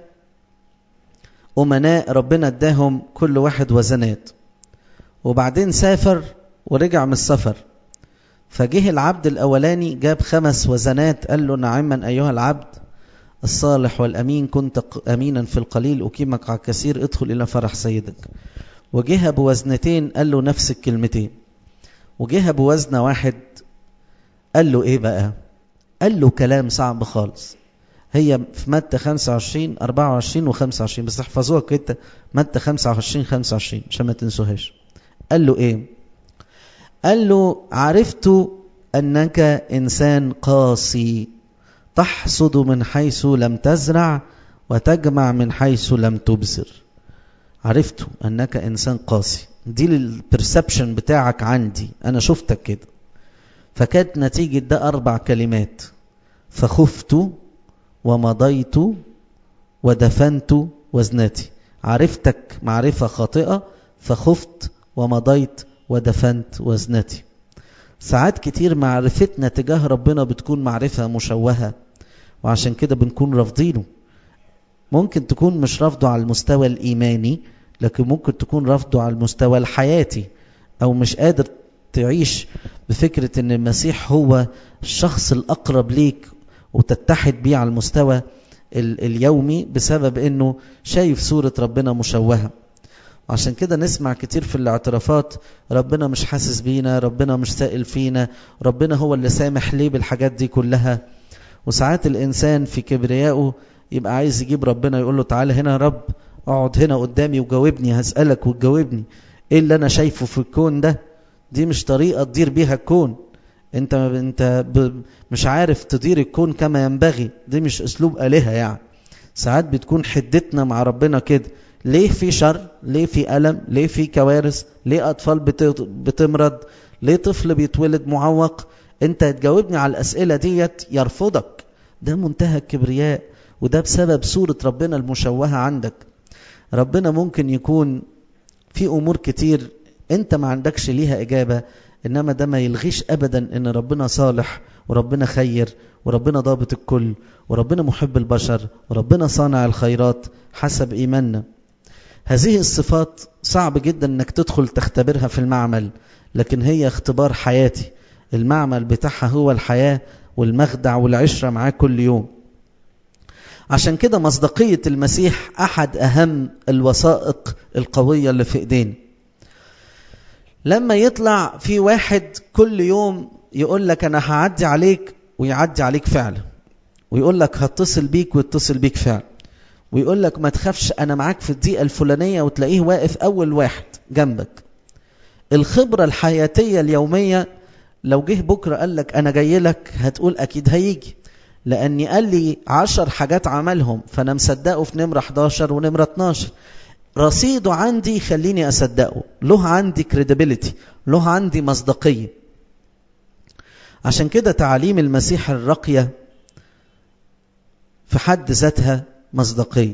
أمناء ربنا اداهم كل واحد وزنات وبعدين سافر ورجع من السفر فجه العبد الأولاني جاب خمس وزنات قال له نعما أيها العبد الصالح والأمين كنت أمينا في القليل أقيمك على الكثير ادخل إلى فرح سيدك وجه بوزنتين قال له نفس الكلمتين وجه بوزنة واحد قال له إيه بقى قال له كلام صعب خالص هي في متى 25 24 و25 بس احفظوها كده متى 25 25 عشان ما تنسوهاش قال له ايه قال له عرفت انك انسان قاسي تحصد من حيث لم تزرع وتجمع من حيث لم تبذر عرفت انك انسان قاسي دي البرسبشن بتاعك عندي انا شفتك كده فكانت نتيجة ده أربع كلمات فخفت ومضيت ودفنت وزناتي عرفتك معرفة خاطئة فخفت ومضيت ودفنت وزناتي ساعات كتير معرفتنا تجاه ربنا بتكون معرفة مشوهة وعشان كده بنكون رافضينه ممكن تكون مش رافضه على المستوى الإيماني لكن ممكن تكون رافضه على المستوى الحياتي أو مش قادر تعيش بفكرة ان المسيح هو الشخص الأقرب ليك وتتحد بيه على المستوى اليومي بسبب انه شايف صورة ربنا مشوهة عشان كده نسمع كتير في الاعترافات ربنا مش حاسس بينا ربنا مش سائل فينا ربنا هو اللي سامح ليه بالحاجات دي كلها وساعات الإنسان في كبريائه يبقى عايز يجيب ربنا يقول له تعالى هنا يا رب اقعد هنا قدامي وجاوبني هسألك وتجاوبني ايه اللي انا شايفه في الكون ده دي مش طريقة تدير بيها الكون انت انت مش عارف تدير الكون كما ينبغي دي مش اسلوب آلهة يعني ساعات بتكون حدتنا مع ربنا كده ليه في شر ليه في ألم ليه في كوارث ليه أطفال بتمرض ليه طفل بيتولد معوق انت تجاوبني على الأسئلة ديت يرفضك ده منتهى الكبرياء وده بسبب صورة ربنا المشوهة عندك ربنا ممكن يكون في أمور كتير انت ما عندكش ليها إجابة إنما ده ما يلغيش أبدا إن ربنا صالح وربنا خير وربنا ضابط الكل وربنا محب البشر وربنا صانع الخيرات حسب إيماننا هذه الصفات صعب جدا انك تدخل تختبرها في المعمل لكن هي اختبار حياتي المعمل بتاعها هو الحياة والمخدع والعشرة معاه كل يوم عشان كده مصداقية المسيح أحد أهم الوثائق القوية اللي في إيدينا لما يطلع في واحد كل يوم يقول لك أنا هعدي عليك ويعدي عليك فعلا ويقول لك هتصل بيك ويتصل بيك فعلا ويقول لك ما تخافش أنا معاك في الدقيقة الفلانية وتلاقيه واقف أول واحد جنبك الخبرة الحياتية اليومية لو جه بكرة قال لك أنا جاي لك هتقول أكيد هيجي لأني قال لي عشر حاجات عملهم فأنا مصدقه في نمرة 11 ونمرة 12 رصيده عندي يخليني أصدقه له عندي credibility له عندي مصداقية عشان كده تعاليم المسيح الراقية في حد ذاتها مصداقية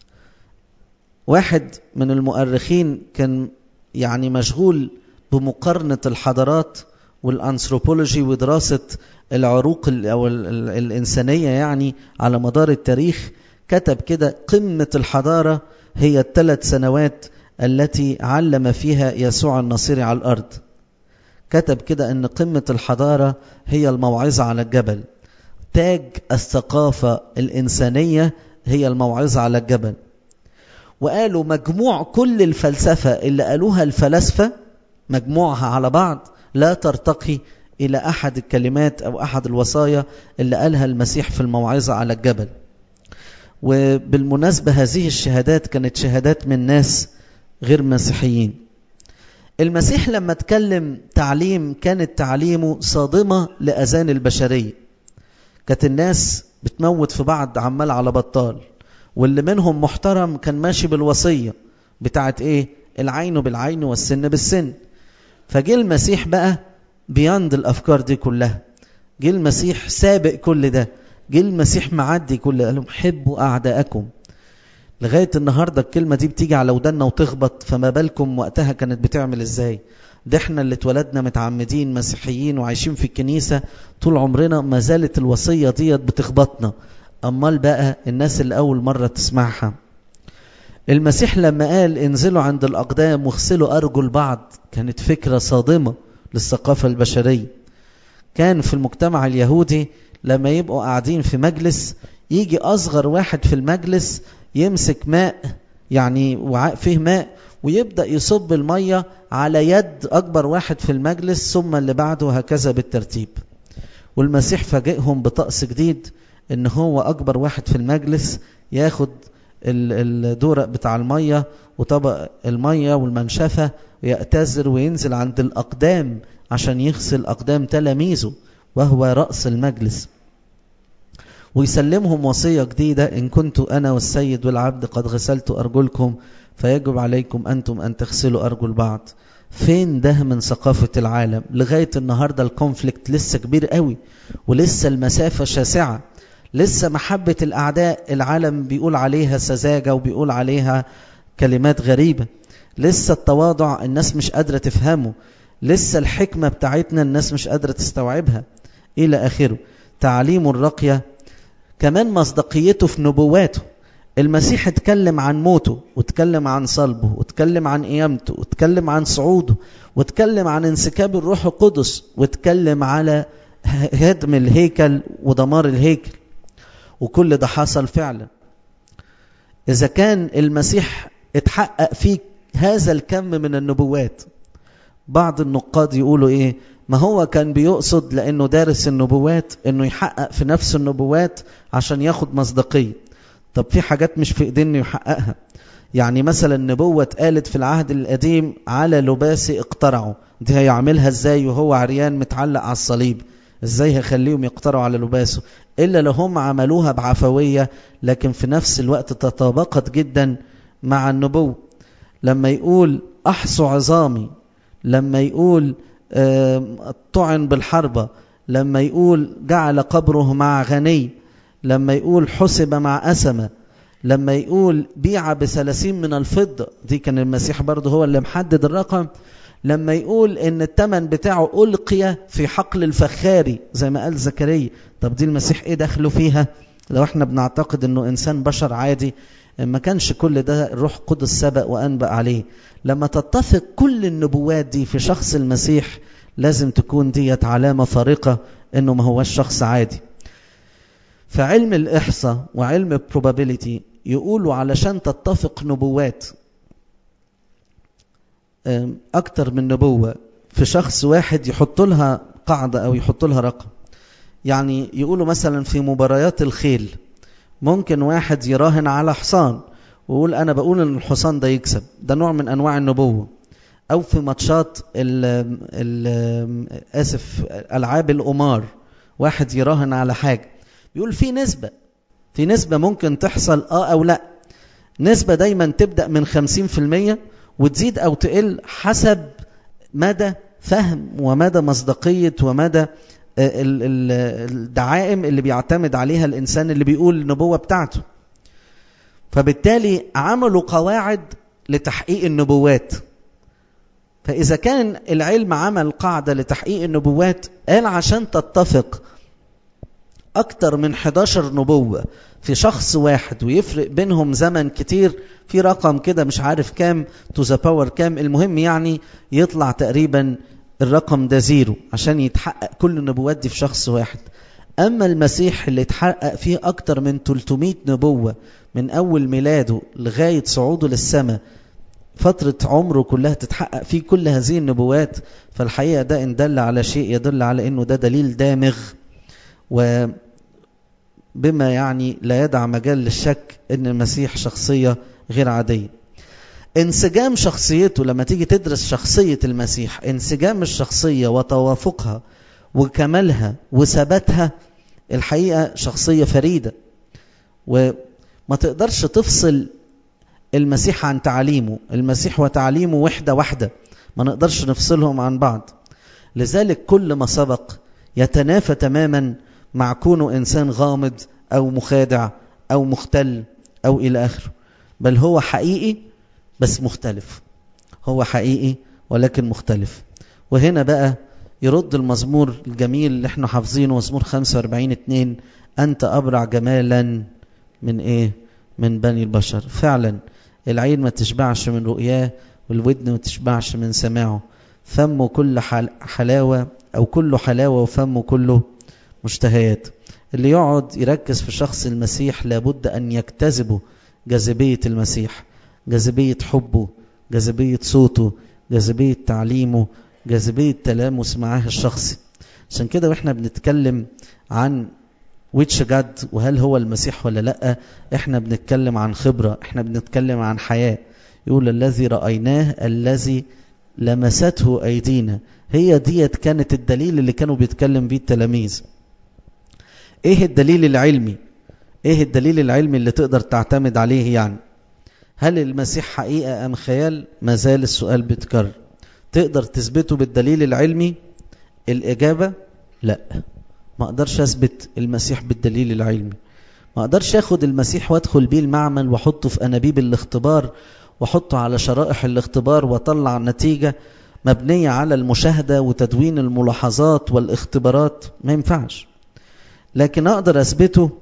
واحد من المؤرخين كان يعني مشغول بمقارنة الحضارات والأنثروبولوجي ودراسة العروق أو الإنسانية يعني على مدار التاريخ كتب كده قمة الحضارة هي الثلاث سنوات التي علم فيها يسوع النصيري على الأرض كتب كده أن قمة الحضارة هي الموعظة على الجبل تاج الثقافة الإنسانية هي الموعظة على الجبل وقالوا مجموع كل الفلسفة اللي قالوها الفلاسفة مجموعها على بعض لا ترتقي إلى أحد الكلمات أو أحد الوصايا اللي قالها المسيح في الموعظة على الجبل وبالمناسبة هذه الشهادات كانت شهادات من ناس غير مسيحيين المسيح لما اتكلم تعليم كانت تعليمه صادمة لأذان البشرية كانت الناس بتموت في بعض عمال على بطال واللي منهم محترم كان ماشي بالوصية بتاعت ايه العين بالعين والسن بالسن فجه المسيح بقى بياند الأفكار دي كلها جه المسيح سابق كل ده جه المسيح معدي كل قال لهم حبوا أعداءكم لغاية النهاردة الكلمة دي بتيجي على ودنا وتخبط فما بالكم وقتها كانت بتعمل ازاي ده احنا اللي اتولدنا متعمدين مسيحيين وعايشين في الكنيسة طول عمرنا ما زالت الوصية ديت بتخبطنا أمال بقى الناس اللي أول مرة تسمعها المسيح لما قال انزلوا عند الأقدام واغسلوا أرجل بعض كانت فكرة صادمة للثقافة البشرية كان في المجتمع اليهودي لما يبقوا قاعدين في مجلس يجي أصغر واحد في المجلس يمسك ماء يعني وعاء فيه ماء ويبدأ يصب المية على يد أكبر واحد في المجلس ثم اللي بعده هكذا بالترتيب والمسيح فاجئهم بطقس جديد ان هو أكبر واحد في المجلس ياخد الدورق بتاع المية وطبق المية والمنشفة ويأتذر وينزل عند الأقدام عشان يغسل أقدام تلاميذه وهو رأس المجلس ويسلمهم وصية جديدة إن كنت أنا والسيد والعبد قد غسلت أرجلكم فيجب عليكم أنتم أن تغسلوا أرجل بعض فين ده من ثقافة العالم لغاية النهاردة الكونفليكت لسه كبير قوي ولسه المسافة شاسعة لسه محبة الأعداء العالم بيقول عليها سذاجة وبيقول عليها كلمات غريبة لسه التواضع الناس مش قادرة تفهمه لسه الحكمة بتاعتنا الناس مش قادرة تستوعبها إلى آخره تعليم الرقية كمان مصداقيته في نبواته المسيح اتكلم عن موته واتكلم عن صلبه واتكلم عن قيامته واتكلم عن صعوده واتكلم عن انسكاب الروح القدس واتكلم على هدم الهيكل ودمار الهيكل وكل ده حصل فعلا إذا كان المسيح اتحقق فيه هذا الكم من النبوات بعض النقاد يقولوا ايه ما هو كان بيقصد لانه دارس النبوات انه يحقق في نفس النبوات عشان ياخد مصداقيه طب في حاجات مش في ايدينه يحققها يعني مثلا نبوة اتقالت في العهد القديم على لباس اقترعوا دي هيعملها ازاي وهو عريان متعلق على الصليب ازاي هيخليهم يقترعوا على لباسه الا لو هم عملوها بعفوية لكن في نفس الوقت تطابقت جدا مع النبوة لما يقول احصوا عظامي لما يقول طعن بالحربة لما يقول جعل قبره مع غني لما يقول حسب مع أسمة لما يقول بيع بثلاثين من الفضة دي كان المسيح برضه هو اللي محدد الرقم لما يقول ان الثمن بتاعه ألقي في حقل الفخاري زي ما قال زكريا طب دي المسيح ايه دخله فيها لو احنا بنعتقد انه انسان بشر عادي ما كانش كل ده الروح قدس سبق وانبأ عليه لما تتفق كل النبوات دي في شخص المسيح لازم تكون ديت علامة فارقة انه ما هوش شخص عادي فعلم الإحصاء وعلم البروبابيليتي يقولوا علشان تتفق نبوات أكتر من نبوة في شخص واحد يحط لها قاعدة أو يحط لها رقم يعني يقولوا مثلا في مباريات الخيل ممكن واحد يراهن على حصان ويقول أنا بقول إن الحصان ده يكسب ده نوع من أنواع النبوة أو في ماتشات ال ال آسف ألعاب القمار واحد يراهن على حاجة بيقول في نسبة في نسبة ممكن تحصل اه او لا نسبة دايما تبدأ من 50% وتزيد او تقل حسب مدى فهم ومدى مصداقية ومدى الدعائم اللي بيعتمد عليها الإنسان اللي بيقول النبوة بتاعته فبالتالي عملوا قواعد لتحقيق النبوات فإذا كان العلم عمل قاعدة لتحقيق النبوات قال عشان تتفق أكتر من 11 نبوة في شخص واحد ويفرق بينهم زمن كتير في رقم كده مش عارف كام تو ذا باور كام المهم يعني يطلع تقريبا الرقم ده زيرو عشان يتحقق كل النبوات دي في شخص واحد أما المسيح اللي اتحقق فيه أكتر من 300 نبوة من أول ميلاده لغاية صعوده للسماء فترة عمره كلها تتحقق فيه كل هذه النبوات فالحقيقة ده إن دل على شيء يدل على أنه ده دليل دامغ وبما يعني لا يدع مجال للشك أن المسيح شخصية غير عادية انسجام شخصيته لما تيجي تدرس شخصية المسيح انسجام الشخصية وتوافقها وكمالها وثباتها الحقيقة شخصية فريدة وما تقدرش تفصل المسيح عن تعليمه المسيح وتعليمه وحدة واحدة ما نقدرش نفصلهم عن بعض لذلك كل ما سبق يتنافى تماما مع كونه إنسان غامض أو مخادع أو مختل أو إلى آخره بل هو حقيقي بس مختلف هو حقيقي ولكن مختلف وهنا بقى يرد المزمور الجميل اللي احنا حافظينه مزمور 45 2 أنت أبرع جمالا من إيه من بني البشر فعلا العين ما تشبعش من رؤياه والودن ما تشبعش من سماعه فمه كل حلاوة أو كله حلاوة وفمه كله مشتهيات اللي يقعد يركز في شخص المسيح لابد أن يجتذبه جاذبية المسيح جاذبية حبه جاذبية صوته جاذبية تعليمه جاذبية تلامس معاه الشخصي عشان كده واحنا بنتكلم عن ويتش جاد وهل هو المسيح ولا لا احنا بنتكلم عن خبرة احنا بنتكلم عن حياة يقول الذي رأيناه الذي لمسته أيدينا هي ديت كانت الدليل اللي كانوا بيتكلم بيه التلاميذ ايه الدليل العلمي ايه الدليل العلمي اللي تقدر تعتمد عليه يعني هل المسيح حقيقة أم خيال ما زال السؤال بيتكرر تقدر تثبته بالدليل العلمي الإجابة لا ما أقدرش أثبت المسيح بالدليل العلمي ما أقدرش أخد المسيح وأدخل بيه المعمل وأحطه في أنابيب الاختبار وأحطه على شرائح الاختبار وأطلع نتيجة مبنية على المشاهدة وتدوين الملاحظات والاختبارات ما ينفعش لكن أقدر أثبته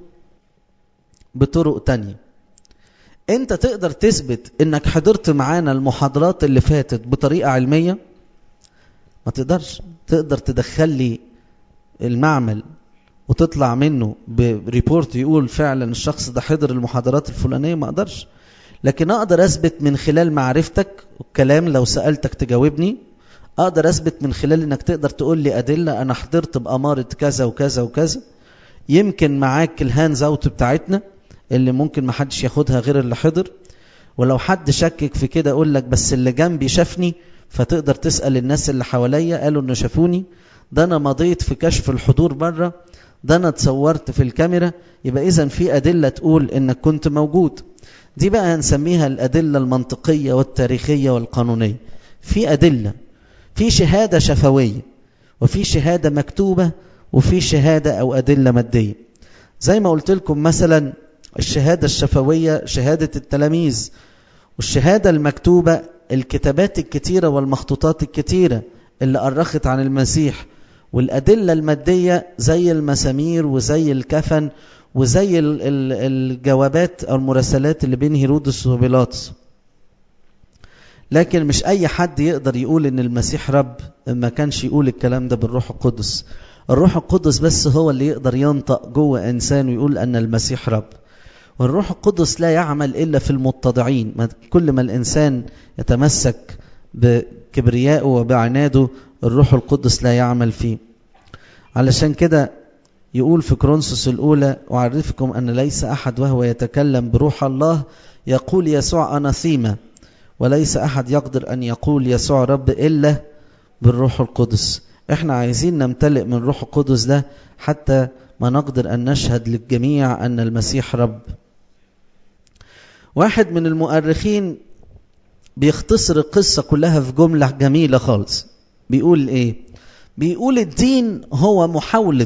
بطرق تانية انت تقدر تثبت انك حضرت معانا المحاضرات اللي فاتت بطريقة علمية ما تقدرش تقدر تدخل لي المعمل وتطلع منه بريبورت يقول فعلا الشخص ده حضر المحاضرات الفلانية ما اقدرش لكن اقدر اثبت من خلال معرفتك والكلام لو سألتك تجاوبني اقدر اثبت من خلال انك تقدر تقول لي ادلة انا حضرت بأمارة كذا وكذا وكذا يمكن معاك الهاندز اوت بتاعتنا اللي ممكن ما حدش ياخدها غير اللي حضر ولو حد شكك في كده اقول لك بس اللي جنبي شافني فتقدر تسأل الناس اللي حواليا قالوا انه شافوني ده انا مضيت في كشف الحضور بره ده انا اتصورت في الكاميرا يبقى اذا في ادله تقول انك كنت موجود دي بقى هنسميها الادله المنطقيه والتاريخيه والقانونيه في ادله في شهاده شفويه وفي شهاده مكتوبه وفي شهاده او ادله ماديه زي ما قلت لكم مثلا الشهاده الشفويه شهاده التلاميذ والشهاده المكتوبه الكتابات الكتيره والمخطوطات الكتيره اللي أرخت عن المسيح والأدلة المادية زي المسامير وزي الكفن وزي الجوابات أو المراسلات اللي بين هيرودس وبيلاطس لكن مش أي حد يقدر يقول إن المسيح رب ما كانش يقول الكلام ده بالروح القدس الروح القدس بس هو اللي يقدر ينطق جوه إنسان ويقول أن المسيح رب والروح القدس لا يعمل إلا في المتضعين كل ما الإنسان يتمسك بكبريائه وبعناده الروح القدس لا يعمل فيه علشان كده يقول في كرونسوس الأولى أعرفكم أن ليس أحد وهو يتكلم بروح الله يقول يسوع أناثيما وليس أحد يقدر أن يقول يسوع رب إلا بالروح القدس احنا عايزين نمتلئ من روح القدس ده حتى ما نقدر أن نشهد للجميع أن المسيح رب واحد من المؤرخين بيختصر القصة كلها في جملة جميلة خالص بيقول ايه بيقول الدين هو محاولة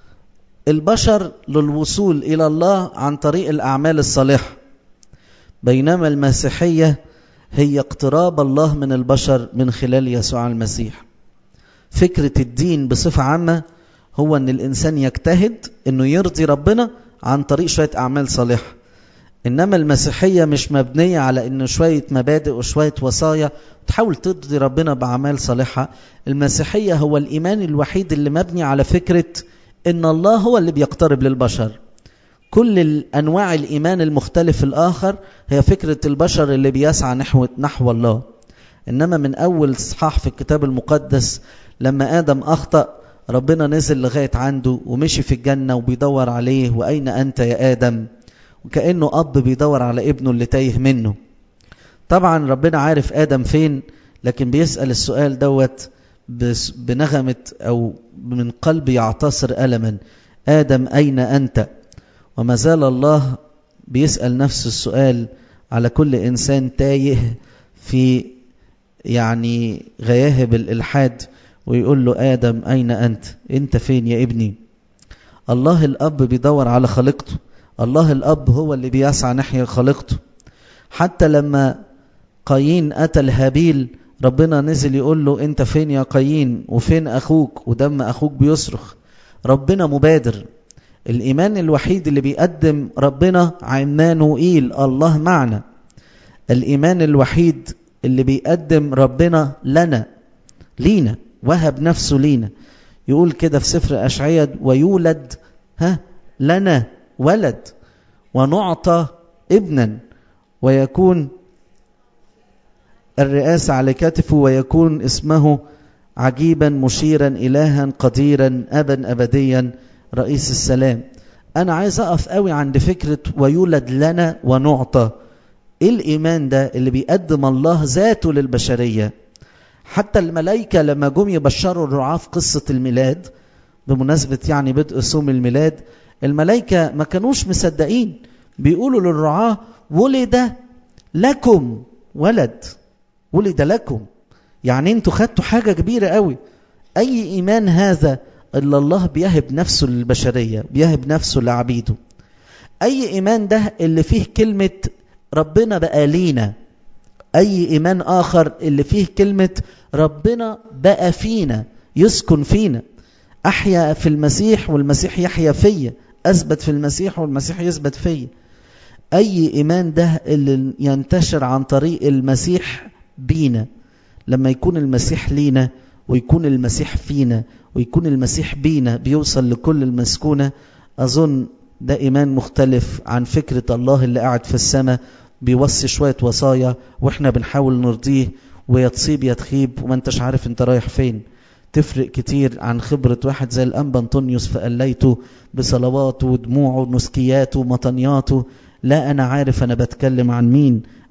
البشر للوصول إلى الله عن طريق الأعمال الصالحة بينما المسيحية هي اقتراب الله من البشر من خلال يسوع المسيح فكرة الدين بصفة عامة هو أن الإنسان يجتهد أنه يرضي ربنا عن طريق شوية أعمال صالحة إنما المسيحية مش مبنية على إنه شوية مبادئ وشوية وصايا تحاول ترضي ربنا بأعمال صالحة المسيحية هو الإيمان الوحيد اللي مبني على فكرة إن الله هو اللي بيقترب للبشر كل الأنواع الإيمان المختلف الآخر هي فكرة البشر اللي بيسعى نحو, نحو الله إنما من أول إصحاح في الكتاب المقدس لما آدم أخطأ ربنا نزل لغاية عنده ومشي في الجنة وبيدور عليه وأين أنت يا آدم وكأنه أب بيدور على ابنه اللي تايه منه طبعا ربنا عارف آدم فين لكن بيسأل السؤال دوت بنغمة أو من قلب يعتصر ألما آدم أين أنت وما زال الله بيسأل نفس السؤال على كل إنسان تايه في يعني غياهب الإلحاد ويقول له آدم أين أنت أنت فين يا ابني الله الأب بيدور على خليقته الله الأب هو اللي بيسعى ناحية خليقته حتى لما قايين قتل هابيل ربنا نزل يقول له انت فين يا قايين وفين اخوك ودم اخوك بيصرخ ربنا مبادر الايمان الوحيد اللي بيقدم ربنا عمانوئيل الله معنا الايمان الوحيد اللي بيقدم ربنا لنا لينا وهب نفسه لينا يقول كده في سفر اشعياء ويولد ها لنا ولد ونعطى ابنا ويكون الرئاسة على كتفه ويكون اسمه عجيبا مشيرا إلها قديرا أبا أبديا رئيس السلام أنا عايز أقف قوي عند فكرة ويولد لنا ونعطى إيه الإيمان ده اللي بيقدم الله ذاته للبشرية حتى الملائكة لما جم يبشروا الرعاة في قصة الميلاد بمناسبة يعني بدء صوم الميلاد الملائكة ما كانوش مصدقين بيقولوا للرعاة ولد لكم ولد ولد لكم يعني انتوا خدتوا حاجة كبيرة قوي اي ايمان هذا الا الله بيهب نفسه للبشرية بيهب نفسه لعبيده اي ايمان ده اللي فيه كلمة ربنا بقى لينا اي ايمان اخر اللي فيه كلمة ربنا بقى فينا يسكن فينا احيا في المسيح والمسيح يحيا فيا اثبت في المسيح والمسيح يثبت فيا اي ايمان ده اللي ينتشر عن طريق المسيح بينا لما يكون المسيح لينا ويكون المسيح فينا ويكون المسيح بينا بيوصل لكل المسكونة أظن ده إيمان مختلف عن فكرة الله اللي قاعد في السماء بيوصي شوية وصايا وإحنا بنحاول نرضيه ويتصيب يتخيب وما انتش عارف انت رايح فين تفرق كتير عن خبرة واحد زي الأنبا أنطونيوس فقليته بصلواته ودموعه ونسكياته ومطنياته لا أنا عارف أنا بتكلم عن مين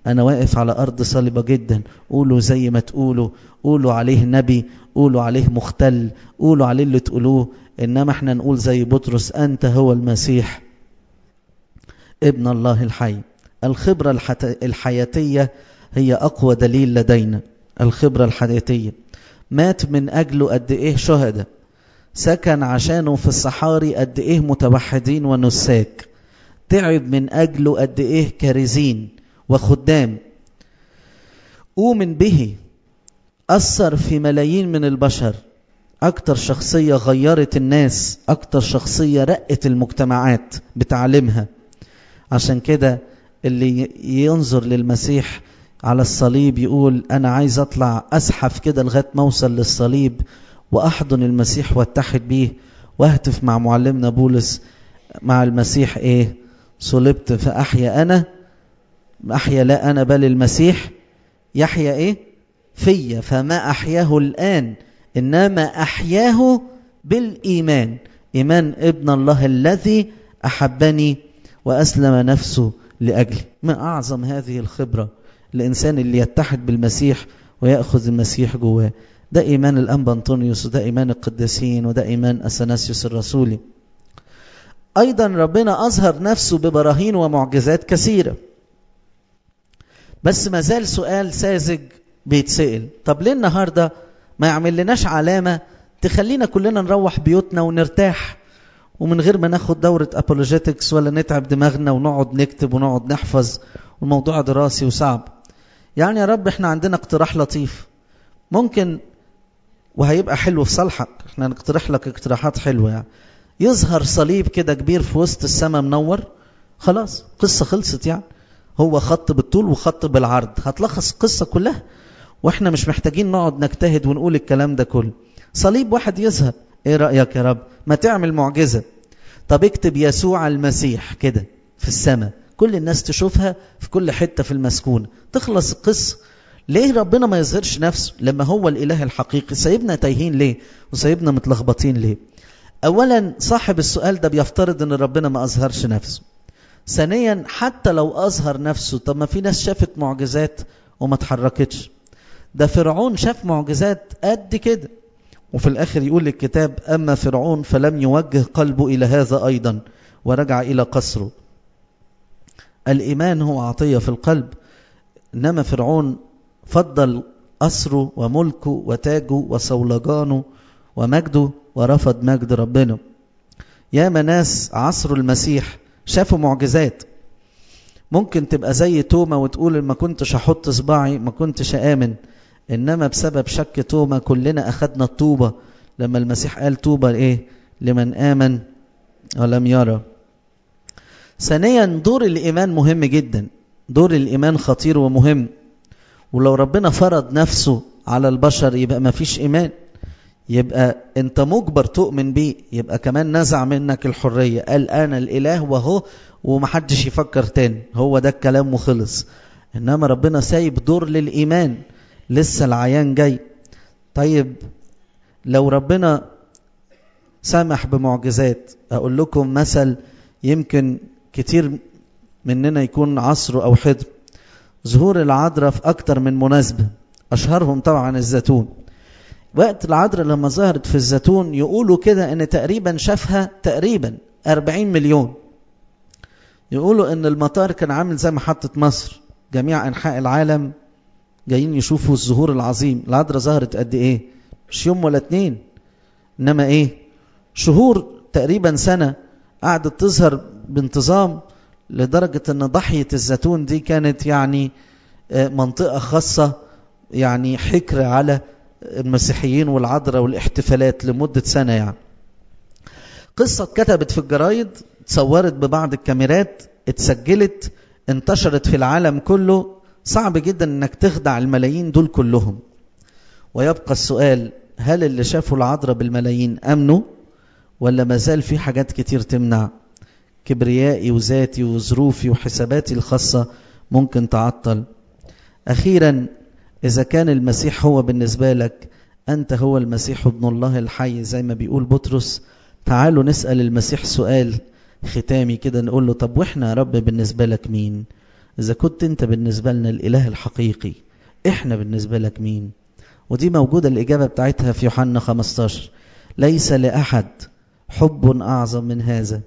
أنا واقف على أرض صلبة جدا قولوا زي ما تقولوا قولوا عليه نبي قولوا عليه مختل قولوا عليه اللي تقولوه إنما احنا نقول زي بطرس أنت هو المسيح ابن الله الحي الخبرة الحياتية هي أقوى دليل لدينا الخبرة الحياتية مات من أجله قد إيه شهداء سكن عشانه في الصحاري قد إيه متوحدين ونساك تعب من أجله قد إيه كارزين وخدام أؤمن به أثر في ملايين من البشر أكتر شخصية غيرت الناس أكتر شخصية رقت المجتمعات بتعليمها عشان كده اللي ينظر للمسيح على الصليب يقول أنا عايز أطلع أزحف كده لغاية ما أوصل للصليب وأحضن المسيح واتحد بيه واهتف مع معلمنا بولس مع المسيح إيه صلبت فأحيا أنا أحيا لا أنا بل المسيح يحيا إيه فيا فما أحياه الآن إنما أحياه بالإيمان إيمان ابن الله الذي أحبني وأسلم نفسه لأجلي ما أعظم هذه الخبرة الإنسان اللي يتحد بالمسيح ويأخذ المسيح جواه ده إيمان الأنبا أنطونيوس وده إيمان القديسين وده إيمان أثناسيوس الرسولي أيضا ربنا أظهر نفسه ببراهين ومعجزات كثيرة بس ما زال سؤال ساذج بيتسأل طب ليه النهاردة ما يعمل لناش علامة تخلينا كلنا نروح بيوتنا ونرتاح ومن غير ما ناخد دورة أبولوجيتكس ولا نتعب دماغنا ونقعد نكتب ونقعد نحفظ والموضوع دراسي وصعب يعني يا رب احنا عندنا اقتراح لطيف ممكن وهيبقى حلو في صالحك احنا نقترح لك اقتراحات حلوة يعني يظهر صليب كده كبير في وسط السماء منور خلاص قصة خلصت يعني هو خط بالطول وخط بالعرض هتلخص القصة كلها واحنا مش محتاجين نقعد نجتهد ونقول الكلام ده كله صليب واحد يظهر ايه رأيك يا رب ما تعمل معجزة طب اكتب يسوع المسيح كده في السماء كل الناس تشوفها في كل حتة في المسكونة تخلص القصة ليه ربنا ما يظهرش نفسه لما هو الإله الحقيقي سايبنا تايهين ليه وسايبنا متلخبطين ليه أولا صاحب السؤال ده بيفترض أن ربنا ما أظهرش نفسه ثانيا حتى لو أظهر نفسه طب ما في ناس شافت معجزات وما اتحركتش ده فرعون شاف معجزات قد كده وفي الآخر يقول الكتاب أما فرعون فلم يوجه قلبه إلى هذا أيضا ورجع إلى قصره الإيمان هو عطية في القلب إنما فرعون فضل قصره وملكه وتاجه وصولجانه ومجده ورفض مجد ربنا ياما ناس عصروا المسيح شافوا معجزات ممكن تبقى زي توما وتقول ما كنتش احط صباعي ما كنتش امن انما بسبب شك توما كلنا اخذنا الطوبه لما المسيح قال طوبى ايه لمن امن ولم يرى ثانيا دور الايمان مهم جدا دور الايمان خطير ومهم ولو ربنا فرض نفسه على البشر يبقى ما فيش ايمان يبقى انت مجبر تؤمن بيه يبقى كمان نزع منك الحرية قال انا الاله وهو ومحدش يفكر تاني هو ده الكلام وخلص انما ربنا سايب دور للايمان لسه العيان جاي طيب لو ربنا سمح بمعجزات اقول لكم مثل يمكن كتير مننا يكون عصره او حضر ظهور العذراء في اكتر من مناسبة اشهرهم طبعا الزيتون وقت العذراء لما ظهرت في الزيتون يقولوا كده ان تقريبا شافها تقريبا 40 مليون يقولوا ان المطار كان عامل زي محطة مصر جميع انحاء العالم جايين يشوفوا الظهور العظيم العذراء ظهرت قد ايه مش يوم ولا اتنين انما ايه شهور تقريبا سنة قعدت تظهر بانتظام لدرجة ان ضحية الزيتون دي كانت يعني منطقة خاصة يعني حكر على المسيحيين والعذراء والاحتفالات لمدة سنة يعني قصة اتكتبت في الجرايد اتصورت ببعض الكاميرات اتسجلت انتشرت في العالم كله صعب جدا انك تخدع الملايين دول كلهم ويبقى السؤال هل اللي شافوا العذراء بالملايين امنوا ولا ما زال في حاجات كتير تمنع كبريائي وذاتي وظروفي وحساباتي الخاصة ممكن تعطل أخيرا إذا كان المسيح هو بالنسبة لك أنت هو المسيح ابن الله الحي زي ما بيقول بطرس تعالوا نسأل المسيح سؤال ختامي كده نقول له طب وإحنا يا رب بالنسبة لك مين إذا كنت أنت بالنسبة لنا الإله الحقيقي إحنا بالنسبة لك مين ودي موجودة الإجابة بتاعتها في يوحنا 15 ليس لأحد حب أعظم من هذا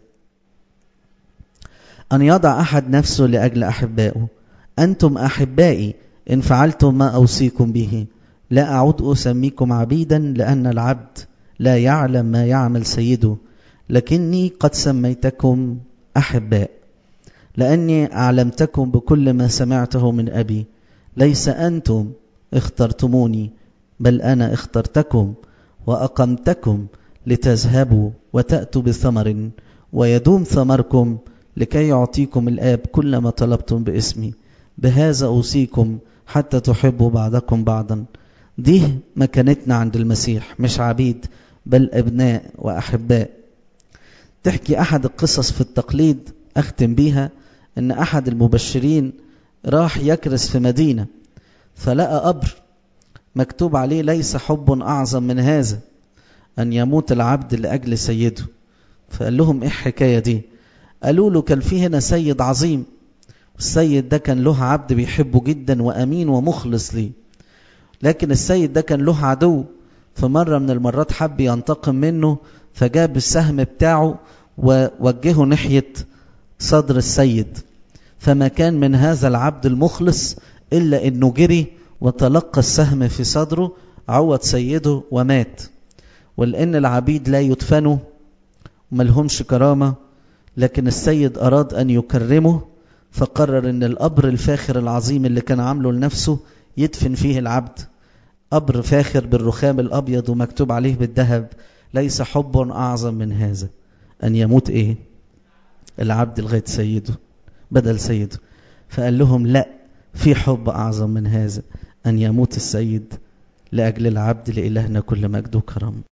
أن يضع أحد نفسه لأجل أحبائه أنتم أحبائي إن فعلتم ما أوصيكم به لا أعود أسميكم عبيدا لأن العبد لا يعلم ما يعمل سيده لكني قد سميتكم أحباء لأني أعلمتكم بكل ما سمعته من أبي ليس أنتم اخترتموني بل أنا اخترتكم وأقمتكم لتذهبوا وتأتوا بثمر ويدوم ثمركم لكي يعطيكم الآب كل ما طلبتم باسمي بهذا أوصيكم حتى تحبوا بعضكم بعضا دي مكانتنا عند المسيح مش عبيد بل أبناء وأحباء تحكي أحد القصص في التقليد أختم بيها أن أحد المبشرين راح يكرس في مدينة فلقى قبر مكتوب عليه ليس حب أعظم من هذا أن يموت العبد لأجل سيده فقال لهم إيه الحكاية دي قالوا له كان في هنا سيد عظيم السيد ده كان له عبد بيحبه جدا وأمين ومخلص ليه لكن السيد ده كان له عدو فمرة من المرات حب ينتقم منه فجاب السهم بتاعه ووجهه ناحية صدر السيد فما كان من هذا العبد المخلص إلا أنه جري وتلقى السهم في صدره عوض سيده ومات ولأن العبيد لا يدفنوا وملهمش كرامة لكن السيد أراد أن يكرمه فقرر أن القبر الفاخر العظيم اللي كان عامله لنفسه يدفن فيه العبد قبر فاخر بالرخام الأبيض ومكتوب عليه بالذهب ليس حب أعظم من هذا أن يموت إيه العبد لغاية سيده بدل سيده فقال لهم لا في حب أعظم من هذا أن يموت السيد لأجل العبد لإلهنا كل مجد وكرم